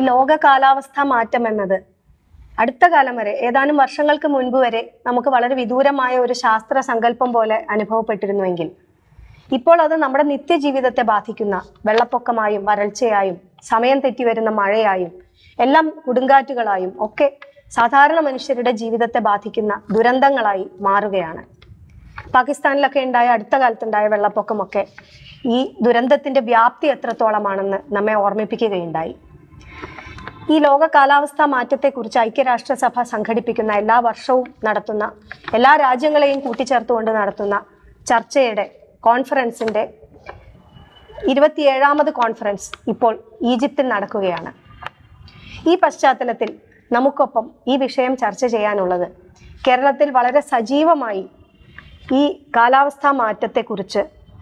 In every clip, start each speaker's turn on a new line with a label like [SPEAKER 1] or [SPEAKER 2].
[SPEAKER 1] ലോക കാലാവസ്ഥാ മാറ്റം എന്നത് അടുത്ത കാലം വരെ ഏതാനും വർഷങ്ങൾക്ക് മുൻപ് വരെ നമുക്ക് വളരെ വിദൂരമായ ഒരു ശാസ്ത്ര സങ്കല്പം പോലെ അനുഭവപ്പെട്ടിരുന്നുവെങ്കിൽ ഇപ്പോൾ അത് നമ്മുടെ നിത്യജീവിതത്തെ ബാധിക്കുന്ന വെള്ളപ്പൊക്കമായും വരൾച്ചയായും സമയം തെറ്റി വരുന്ന മഴയായും എല്ലാം കൊടുങ്കാറ്റുകളായും ഒക്കെ സാധാരണ മനുഷ്യരുടെ ജീവിതത്തെ ബാധിക്കുന്ന ദുരന്തങ്ങളായി മാറുകയാണ് പാകിസ്ഥാനിലൊക്കെ ഉണ്ടായ അടുത്ത കാലത്തുണ്ടായ വെള്ളപ്പൊക്കമൊക്കെ ഈ ദുരന്തത്തിന്റെ വ്യാപ്തി എത്രത്തോളമാണെന്ന് നമ്മെ ഓർമ്മിപ്പിക്കുകയുണ്ടായി ഈ ലോക കാലാവസ്ഥാ മാറ്റത്തെക്കുറിച്ച് ഐക്യരാഷ്ട്രസഭ സംഘടിപ്പിക്കുന്ന എല്ലാ വർഷവും നടത്തുന്ന എല്ലാ രാജ്യങ്ങളെയും കൂട്ടിച്ചേർത്തുകൊണ്ട് നടത്തുന്ന ചർച്ചയുടെ കോൺഫറൻസിന്റെ ഇരുപത്തിയേഴാമത് കോൺഫറൻസ് ഇപ്പോൾ ഈജിപ്തിൽ നടക്കുകയാണ് ഈ പശ്ചാത്തലത്തിൽ നമുക്കൊപ്പം ഈ വിഷയം ചർച്ച ചെയ്യാനുള്ളത് കേരളത്തിൽ വളരെ സജീവമായി ഈ കാലാവസ്ഥാ മാറ്റത്തെക്കുറിച്ച്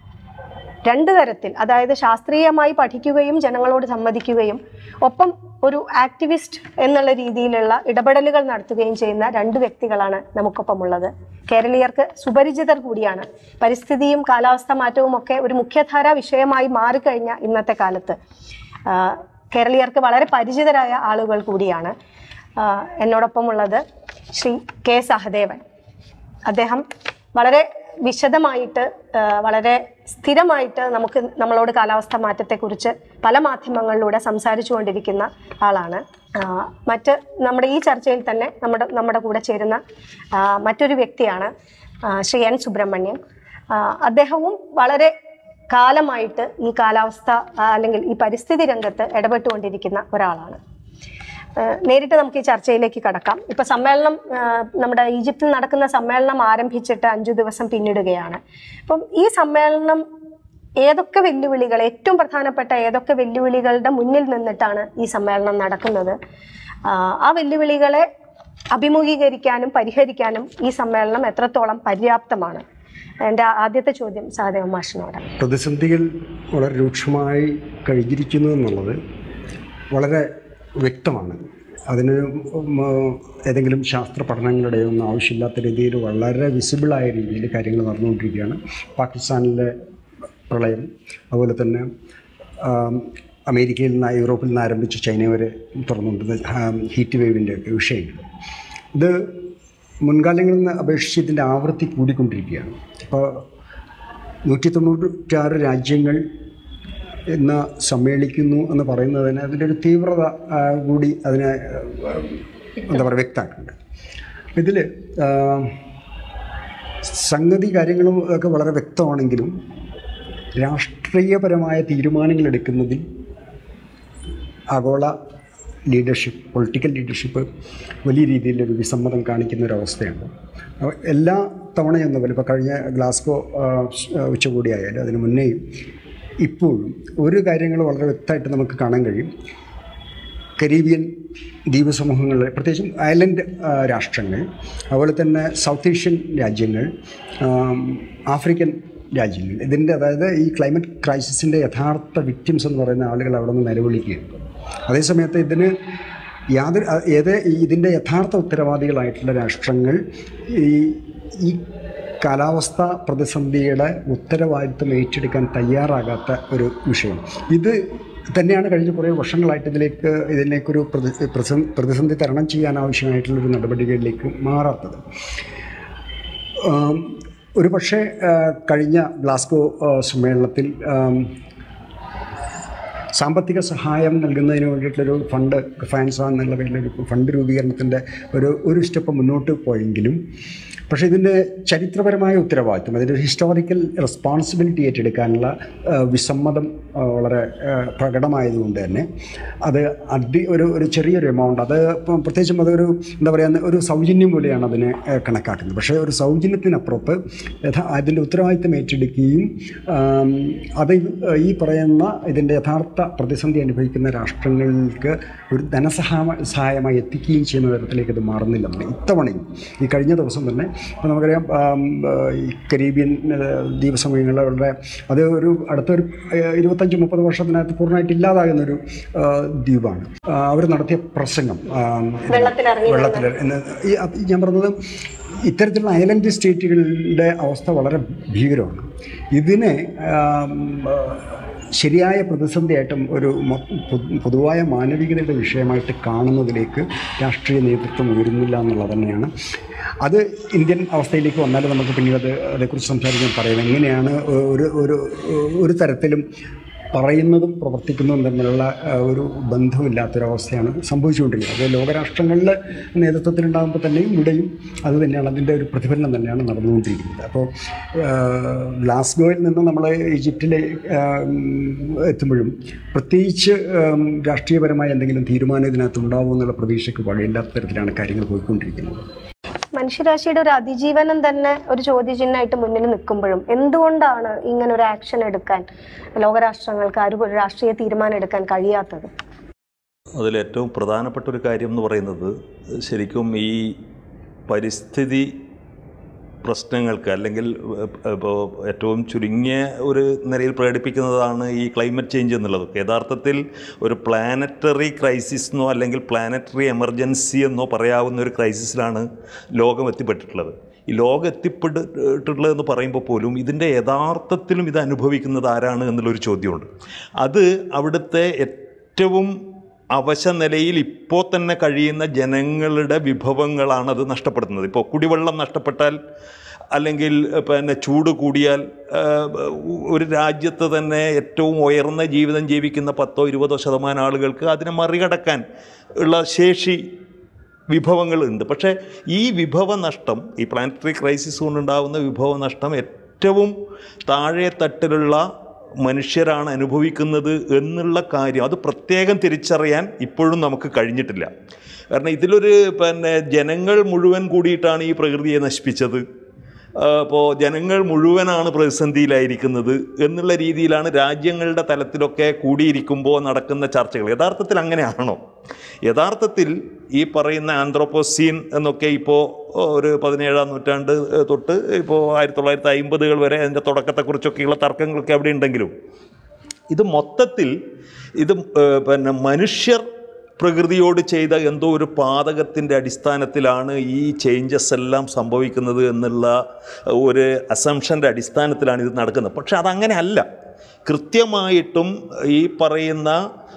[SPEAKER 1] രണ്ട് തരത്തിൽ അതായത് ശാസ്ത്രീയമായി പഠിക്കുകയും ജനങ്ങളോട് സംവദിക്കുകയും ഒപ്പം ഒരു ആക്ടിവിസ്റ്റ് എന്നുള്ള രീതിയിലുള്ള ഇടപെടലുകൾ നടത്തുകയും ചെയ്യുന്ന രണ്ട് വ്യക്തികളാണ് നമുക്കൊപ്പമുള്ളത് കേരളീയർക്ക് സുപരിചിതർ കൂടിയാണ് പരിസ്ഥിതിയും കാലാവസ്ഥാ മാറ്റവും ഒക്കെ ഒരു മുഖ്യധാരാ വിഷയമായി മാറിക്കഴിഞ്ഞ ഇന്നത്തെ കാലത്ത് ആ, കേരളീയർക്ക് വളരെ പരിചിതരായ ആളുകൾ കൂടിയാണ് ആ, എന്നോടൊപ്പമുള്ളത് ശ്രീ കെ സഹദേവൻ അദ്ദേഹം വളരെ വിശദമായിട്ട് ആ, വളരെ സ്ഥിരമായിട്ട് നമുക്ക് നമ്മളോട് കാലാവസ്ഥ മാറ്റത്തെക്കുറിച്ച് പല മാധ്യമങ്ങളിലൂടെ സംസാരിച്ചു കൊണ്ടിരിക്കുന്ന ആളാണ് ആ, മറ്റ് നമ്മുടെ ഈ ചർച്ചയിൽ തന്നെ നമ്മുടെ നമ്മുടെ കൂടെ ചേരുന്ന ആ, മറ്റൊരു വ്യക്തിയാണ് ആ, ശ്രീ എൻ സുബ്രഹ്മണ്യം ആ, അദ്ദേഹവും വളരെ കാലമായിട്ട് ഈ കാലാവസ്ഥ ആ, അല്ലെങ്കിൽ ഈ പരിസ്ഥിതി രംഗത്ത് ഇടപെട്ടുകൊണ്ടിരിക്കുന്ന ഒരാളാണ് ഏഹ് നേരിട്ട് നമുക്ക് ഈ ചർച്ചയിലേക്ക് കടക്കാം ഇപ്പൊ സമ്മേളനം ഏഹ് നമ്മുടെ ഈജിപ്തിൽ നടക്കുന്ന സമ്മേളനം ആരംഭിച്ചിട്ട് അഞ്ചു ദിവസം പിന്നിടുകയാണ് അപ്പം ഈ സമ്മേളനം ഏതൊക്കെ വെല്ലുവിളികൾ ഏറ്റവും പ്രധാനപ്പെട്ട ഏതൊക്കെ വെല്ലുവിളികളുടെ മുന്നിൽ നിന്നിട്ടാണ് ഈ സമ്മേളനം നടക്കുന്നത് ആഹ് ആ വെല്ലുവിളികളെ അഭിമുഖീകരിക്കാനും പരിഹരിക്കാനും ഈ സമ്മേളനം എത്രത്തോളം പര്യാപ്തമാണ് എൻ്റെ ആദ്യത്തെ ചോദ്യം സഹദേവ മാഷിനോടാണ്
[SPEAKER 2] പ്രതിസന്ധികൾ വളരെ രൂക്ഷമായി കഴിഞ്ഞിരിക്കുന്നു എന്നുള്ളത് വളരെ വ്യക്തമാണ് അതിന് ഉം, ഏതെങ്കിലും ശാസ്ത്ര പഠനങ്ങളുടെയോ ഒന്നും ആവശ്യമില്ലാത്ത രീതിയിൽ വളരെ വിസിബിളായ രീതിയിൽ കാര്യങ്ങൾ നടന്നുകൊണ്ടിരിക്കുകയാണ് പാകിസ്ഥാനിലെ പ്രളയം അതുപോലെ തന്നെ ആം, അമേരിക്കയിൽ നിന്ന് യൂറോപ്പിൽ നിന്ന് ആരംഭിച്ച് ചൈന വരെ തുറന്നുകൊണ്ടിരുന്ന ഹീറ്റ് വേവിൻ്റെ ഒക്കെ വിഷയങ്ങൾ ഇത് മുൻകാലങ്ങളിൽ നിന്ന് അപേക്ഷിച്ച് ഇതിൻ്റെ ആവൃത്തി കൂടിക്കൊണ്ടിരിക്കുകയാണ് അപ്പോൾ നൂറ്റി തൊണ്ണൂറ്റാറ് രാജ്യങ്ങൾ ഇന്ന് സമ്മേളിക്കുന്നു എന്ന് പറയുന്നതിന് അതിൻ്റെ ഒരു തീവ്രത ആ, കൂടി അതിനെ ആ, എന്താ പറയുക വ്യക്തമാക്കുന്നുണ്ട് ഇതിൽ സംഗതി കാര്യങ്ങളും ഒക്കെ വളരെ വ്യക്തമാണെങ്കിലും രാഷ്ട്രീയപരമായ തീരുമാനങ്ങൾ എടുക്കുന്നതിൽ ആഗോള ലീഡർഷിപ്പ് പൊളിറ്റിക്കൽ ലീഡർഷിപ്പ് വലിയ രീതിയിലൊരു വിസമ്മതം കാണിക്കുന്ന ഒരു അവസ്ഥയുണ്ട് അപ്പോൾ എല്ലാ തവണയൊന്നും പോലെ ഇപ്പോൾ കഴിഞ്ഞ ഗ്ലാസ്കോ ആ, സ്- ആ, ഉച്ചകോടി ആയാലും അതിന് മുന്നേയും ഇപ്പോഴും ഒരു കാര്യങ്ങൾ വളരെ വ്യക്തമായിട്ട് നമുക്ക് കാണാൻ കഴിയും കരീബിയൻ ദ്വീപ് സമൂഹങ്ങൾ പ്രത്യേകിച്ചും ഐലൻഡ് ആ, രാഷ്ട്രങ്ങൾ അതുപോലെ തന്നെ സൗത്ത് ഏഷ്യൻ രാജ്യങ്ങൾ ആം, ആഫ്രിക്കൻ രാജ്യങ്ങൾ ഇതിൻ്റെ അതായത് ഈ ക്ലൈമറ്റ് ക്രൈസിസിൻ്റെ യഥാർത്ഥ വിക്ടിംസ് എന്ന് പറയുന്ന ആളുകൾ അവിടെ നിന്ന് നിലവിളിക്കുകയാണ് അതേസമയത്ത് ഇതിന് യാതൊരു അ- ഏത് ഇതിൻ്റെ യഥാർത്ഥ ഉത്തരവാദികളായിട്ടുള്ള രാഷ്ട്രങ്ങൾ ഈ ഈ കാലാവസ്ഥ പ്രതിസന്ധിയുടെ ഉത്തരവാദിത്വം ഏറ്റെടുക്കാൻ തയ്യാറാകാത്ത ഒരു വിഷയം ഇത് തന്നെയാണ് കഴിഞ്ഞ കുറേ വർഷങ്ങളായിട്ട് ഇതിലേക്ക് ഇതിലേക്കൊരു പ്രതി പ്രസ- പ്രതിസന്ധി തരണം ചെയ്യാൻ ആവശ്യമായിട്ടുള്ളൊരു നടപടികളിലേക്ക് മാറാത്തത് ആം, ഒരു പക്ഷേ ആ, കഴിഞ്ഞ ഗ്ലാസ്കോ ആ, സമ്മേളനത്തിൽ ആം, സാമ്പത്തിക സഹായം നൽകുന്നതിന് വേണ്ടിയിട്ടുള്ളൊരു ഫണ്ട് ഫൈൻസ എന്നുള്ള പേരിലൊരു ഫണ്ട് രൂപീകരണത്തിൻ്റെ ഒരു ഒരു സ്റ്റെപ്പ് മുന്നോട്ട് പോയെങ്കിലും പക്ഷേ ഇതിൻ്റെ ചരിത്രപരമായ ഉത്തരവാദിത്വം അതിൻ്റെ ഒരു ഹിസ്റ്റോറിക്കൽ റെസ്പോൺസിബിലിറ്റി ഏറ്റെടുക്കാനുള്ള ആ, വിസമ്മതം ആ, വളരെ ആ, പ്രകടമായതുകൊണ്ട് തന്നെ അത് അതി ഒരു ഒരു ചെറിയൊരു എമൗണ്ട് അത് ഇപ്പം പ്രത്യേകിച്ചും അതൊരു എന്താ പറയുക ഒരു സൗജന്യം പോലെയാണ് അതിനെ ആ, കണക്കാക്കുന്നത് പക്ഷേ ഒരു സൗജന്യത്തിനപ്പുറത്ത് യഥാ അതിൻ്റെ ഉത്തരവാദിത്തം ഏറ്റെടുക്കുകയും ആം, അത് ഈ പറയുന്ന ഇതിൻ്റെ യഥാർത്ഥ പ്രതിസന്ധി അനുഭവിക്കുന്ന രാഷ്ട്രങ്ങൾക്ക് ഒരു ധനസഹായ സഹായമായി എത്തിക്കുകയും ചെയ്യുന്ന തരത്തിലേക്ക് ഇത് മാറുന്നില്ലെന്ന് ഇത്തവണയും ഈ കഴിഞ്ഞ ദിവസം തന്നെ ഇപ്പോൾ നമുക്കറിയാം ആം, ആ, ഈ കരീബിയൻ ആ, ദ്വീപ സമയങ്ങളുടെ അത് ഒരു അടുത്തൊരു ആ, ഇരുപത്തഞ്ച് മുപ്പത് വർഷത്തിനകത്ത് പൂർണ്ണമായിട്ട് ഇല്ലാതാകുന്നൊരു ആ, ദ്വീപാണ് അവർ നടത്തിയ പ്രസംഗം ആം,
[SPEAKER 1] വെള്ളത്തിലിറങ്ങി
[SPEAKER 2] വെള്ളത്തിൽ എന്ന് ഈ അത് ഞാൻ പറഞ്ഞത് ഇത്തരത്തിലുള്ള ഐലൻഡ് സ്റ്റേറ്റുകളുടെ അവസ്ഥ വളരെ ഭീകരമാണ് ഇതിനെ ആം, ആ, ശരിയായ പ്രതിസന്ധിയായിട്ടും ഒരു മൊ- പൊതു- പൊതുവായ മാനവികതയുടെ വിഷയമായിട്ട് കാണുന്നതിലേക്ക് രാഷ്ട്രീയ നേതൃത്വം ഉയരുന്നില്ല എന്നുള്ളത് തന്നെയാണ് അത് ഇന്ത്യൻ അവസ്ഥയിലേക്ക് വന്നാൽ നമുക്ക് പിന്നീട് അത് അതേക്കുറിച്ച് സംസാരിക്കാൻ പറയാം എങ്ങനെയാണ് ഒരു ഒരു ഒരു തരത്തിലും പറയുന്നതും പ്രവർത്തിക്കുന്നതും തമ്മിലുള്ള ആ, ഒരു ബന്ധമില്ലാത്തൊരവസ്ഥയാണ് സംഭവിച്ചുകൊണ്ടിരിക്കുന്നത് അത് ലോകരാഷ്ട്രങ്ങളുടെ നേതൃത്വത്തിലുണ്ടാകുമ്പോൾ തന്നെയും ഇവിടെയും അത് തന്നെയാണ് അതിൻ്റെ ഒരു പ്രതിഫലനം തന്നെയാണ് നടന്നുകൊണ്ടിരിക്കുന്നത് അപ്പോൾ ആ, ഗ്ലാസ്ഗോയിൽ നിന്ന് നമ്മൾ ഈജിപ്തിൽ ആ, ഉം, എത്തുമ്പോഴും പ്രത്യേകിച്ച് ഉം, രാഷ്ട്രീയപരമായ എന്തെങ്കിലും തീരുമാനം ഇതിനകത്ത് ഉണ്ടാവും എന്നുള്ള പ്രതീക്ഷയ്ക്ക് വകയില്ലാത്ത തരത്തിലാണ് കാര്യങ്ങൾ പോയിക്കൊണ്ടിരിക്കുന്നത്
[SPEAKER 1] മനുഷ്യരാശിയുടെ ഒരു അതിജീവനം തന്നെ ഒരു ചോദ്യചിഹ്നമായിട്ട് മുന്നിൽ നിൽക്കുമ്പോഴും എന്തുകൊണ്ടാണ് ഇങ്ങനെ ഒരു ആക്ഷൻ എടുക്കാൻ ലോകരാഷ്ട്രങ്ങൾക്ക് ആരും ഒരു രാഷ്ട്രീയ തീരുമാനം എടുക്കാൻ കഴിയാത്തത്
[SPEAKER 3] അതിലേറ്റവും പ്രധാനപ്പെട്ട ഒരു കാര്യം എന്ന് പറയുന്നത് ശരിക്കും ഈ പരിസ്ഥിതി പ്രശ്നങ്ങൾക്ക് അല്ലെങ്കിൽ ഇപ്പോൾ ഏറ്റവും ചുരുങ്ങിയ ഒരു നിലയിൽ പ്രകടിപ്പിക്കുന്നതാണ് ഈ ക്ലൈമറ്റ് ചേഞ്ച് എന്നുള്ളത് യഥാർത്ഥത്തിൽ ഒരു പ്ലാനറ്ററി ക്രൈസിസ് എന്നോ അല്ലെങ്കിൽ പ്ലാനറ്ററി എമർജൻസി എന്നോ പറയാവുന്ന ഒരു ക്രൈസിസിലാണ് ലോകം എത്തിപ്പെട്ടിട്ടുള്ളത് ഈ ലോകം എത്തിപ്പെട്ടിട്ടുള്ളതെന്ന് പറയുമ്പോൾ പോലും ഇതിൻ്റെ യഥാർത്ഥത്തിലും ഇത് അനുഭവിക്കുന്നത് ആരാണ് എന്നുള്ളൊരു ചോദ്യമുണ്ട് അത് അവിടുത്തെ ഏറ്റവും അവശ നിലയിൽ ഇപ്പോൾ തന്നെ കഴിയുന്ന ജനങ്ങളുടെ വിഭവങ്ങളാണ് അത് നഷ്ടപ്പെടുന്നത് ഇപ്പോൾ കുടിവെള്ളം നഷ്ടപ്പെട്ടാൽ അല്ലെങ്കിൽ പിന്നെ ചൂട് കൂടിയാൽ ആ, ഒരു രാജ്യത്ത് തന്നെ ഏറ്റവും ഉയർന്ന ജീവിതം ജീവിക്കുന്ന പത്തോ ഇരുപതോ ശതമാനം ആളുകൾക്ക് അതിനെ മറികടക്കാൻ ഉള്ള ശേഷി വിഭവങ്ങളുണ്ട് പക്ഷേ ഈ വിഭവ നഷ്ടം ഈ പ്ലാനറ്ററി ക്രൈസിസ് കൊണ്ടുണ്ടാകുന്ന വിഭവ നഷ്ടം ഏറ്റവും താഴെ തട്ടിലുള്ള മനുഷ്യരാണ് അനുഭവിക്കുന്നത് എന്നുള്ള കാര്യം അത് പ്രത്യേകം തിരിച്ചറിയാൻ ഇപ്പോഴും നമുക്ക് കഴിഞ്ഞിട്ടില്ല കാരണം ഇതിലൊരു പിന്നെ ജനങ്ങൾ മുഴുവൻ കൂടിയിട്ടാണ് ഈ പ്രകൃതിയെ നശിപ്പിച്ചത് അപ്പോൾ ജനങ്ങൾ മുഴുവനാണ് പ്രതിസന്ധിയിലായിരിക്കുന്നത് എന്നുള്ള രീതിയിലാണ് രാജ്യങ്ങളുടെ തലത്തിലൊക്കെ കൂടിയിരിക്കുമ്പോൾ നടക്കുന്ന ചർച്ചകൾ യഥാർത്ഥത്തിൽ അങ്ങനെയാണോ യഥാർത്ഥത്തിൽ ഈ പറയുന്ന ആന്ത്രോപ്പോസീൻ എന്നൊക്കെ ഇപ്പോൾ ഒരു പതിനേഴാം നൂറ്റാണ്ട് തൊട്ട് ഇപ്പോൾ ആയിരത്തി തൊള്ളായിരത്തി അമ്പതുകൾ വരെ അതിൻ്റെ തുടക്കത്തെക്കുറിച്ചൊക്കെയുള്ള തർക്കങ്ങളൊക്കെ അവിടെ ഉണ്ടെങ്കിലും ഇത് മൊത്തത്തിൽ ഇത് ഏഹ്, പിന്നെ മനുഷ്യർ പ്രകൃതിയോട് ചെയ്ത എന്തോ ഒരു പാതകത്തിൻ്റെ അടിസ്ഥാനത്തിലാണ് ഈ ചേഞ്ചസ് എല്ലാം സംഭവിക്കുന്നത് എന്നുള്ള ഒരു അസംഷൻ്റെ അടിസ്ഥാനത്തിലാണ് ഇത് നടക്കുന്നത് പക്ഷെ അതങ്ങനെ അല്ല കൃത്യമായിട്ടും ഈ പറയുന്ന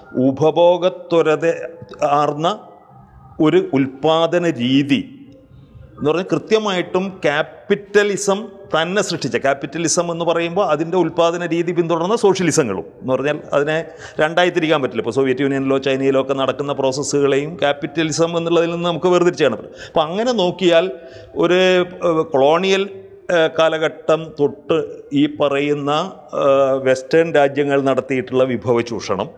[SPEAKER 3] ഉപഭോഗത്വരത ആർന്ന ഒരു ഉൽപാദന രീതി എന്ന് പറഞ്ഞാൽ കൃത്യമായിട്ടും ക്യാപിറ്റലിസം തന്നെ സൃഷ്ടിച്ച ക്യാപിറ്റലിസം എന്ന് പറയുമ്പോൾ അതിൻ്റെ ഉൽപ്പാദന രീതി പിന്തുടർന്ന സോഷ്യലിസങ്ങളും എന്ന് പറഞ്ഞാൽ അതിനെ രണ്ടായി തിരിക്കാൻ പറ്റില്ല ഇപ്പോൾ സോവിയറ്റ് യൂണിയനിലോ ചൈനയിലോ ഒക്കെ നടക്കുന്ന പ്രോസസ്സുകളെയും ക്യാപിറ്റലിസം എന്നുള്ളതിൽ നിന്ന് നമുക്ക് വേർതിരിച്ചാണ് പറ്റും അപ്പോൾ അങ്ങനെ നോക്കിയാൽ ഒരു ഏഹ്, കൊളോണിയൽ ഏഹ്, കാലഘട്ടം തൊട്ട് ഈ പറയുന്ന ഏഹ്, വെസ്റ്റേൺ രാജ്യങ്ങൾ നടത്തിയിട്ടുള്ള വിഭവ ചൂഷണം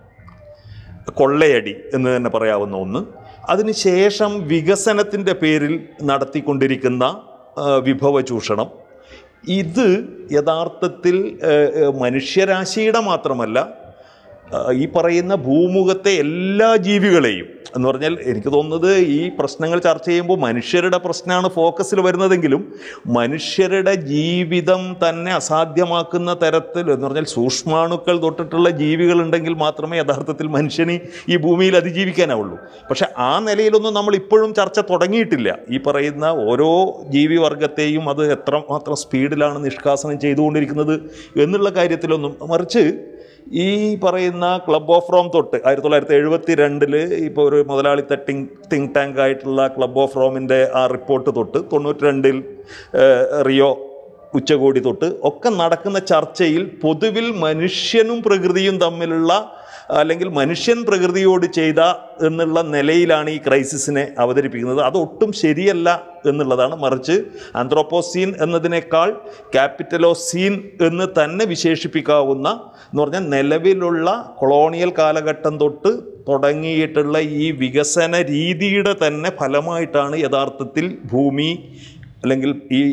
[SPEAKER 3] കൊള്ളയടി എന്ന് തന്നെ പറയാവുന്ന ഒന്ന് അതിനുശേഷം വികസനത്തിൻ്റെ പേരിൽ നടത്തിക്കൊണ്ടിരിക്കുന്ന ആ, വിഭവ ചൂഷണം ഇത് യഥാർത്ഥത്തിൽ ആ, ആ, മനുഷ്യരാശിയുടെ മാത്രമല്ല ആ, ഈ പറയുന്ന ഭൂമുഖത്തെ എല്ലാ ജീവികളെയും എന്ന് പറഞ്ഞാൽ എനിക്ക് തോന്നുന്നത് ഈ പ്രശ്നങ്ങൾ ചർച്ച ചെയ്യുമ്പോൾ മനുഷ്യരുടെ പ്രശ്നമാണ് ഫോക്കസിൽ വരുന്നതെങ്കിലും മനുഷ്യരുടെ ജീവിതം തന്നെ അസാധ്യമാക്കുന്ന തരത്തിൽ എന്ന് പറഞ്ഞാൽ സൂക്ഷ്മാണുക്കൾ തൊട്ടിട്ടുള്ള ജീവികളുണ്ടെങ്കിൽ മാത്രമേ യഥാർത്ഥത്തിൽ മനുഷ്യന് ഈ ഭൂമിയിൽ അതിജീവിക്കാനാവുള്ളൂ പക്ഷെ ആ നിലയിലൊന്നും നമ്മൾ ഇപ്പോഴും ചർച്ച തുടങ്ങിയിട്ടില്ല ഈ പറയുന്ന ഓരോ ജീവിവർഗത്തെയും അത് എത്രമാത്രം സ്പീഡിലാണ് നിഷ്കാസനം ചെയ്തുകൊണ്ടിരിക്കുന്നത് എന്നുള്ള കാര്യത്തിലൊന്നും മറിച്ച് ഈ പറയുന്ന ക്ലബ് ഓഫ് റോം തൊട്ട് ആയിരത്തി തൊള്ളായിരത്തി എഴുപത്തി രണ്ടില് ഇപ്പോൾ ഒരു മുതലാളിത്ത ടിങ് തിങ്ക് ടാങ്ക് ആയിട്ടുള്ള ക്ലബ് ഓഫ് റോമിൻ്റെ ആ റിപ്പോർട്ട് തൊട്ട് തൊണ്ണൂറ്റി രണ്ടിൽ റിയോ ഉച്ചകോടി തൊട്ട് ഒക്കെ നടക്കുന്ന ചർച്ചയിൽ പൊതുവിൽ മനുഷ്യനും പ്രകൃതിയും തമ്മിലുള്ള അല്ലെങ്കിൽ മനുഷ്യൻ പ്രകൃതിയോട് ചെയ്ത എന്നുള്ള നിലയിലാണ് ഈ ക്രൈസിസിനെ അവതരിപ്പിക്കുന്നത് അതൊട്ടും ശരിയല്ല എന്നുള്ളതാണ് മറിച്ച് ആന്ത്രോപ്പോസീൻ എന്നതിനേക്കാൾ ക്യാപിറ്റലോസീൻ എന്ന് തന്നെ വിശേഷിപ്പിക്കാവുന്ന എന്ന് പറഞ്ഞാൽ നിലവിലുള്ള കൊളോണിയൽ കാലഘട്ടം തൊട്ട് തുടങ്ങിയിട്ടുള്ള ഈ വികസന രീതിയുടെ തന്നെ ഫലമായിട്ടാണ് യഥാർത്ഥത്തിൽ ഭൂമി അല്ലെങ്കിൽ ഈ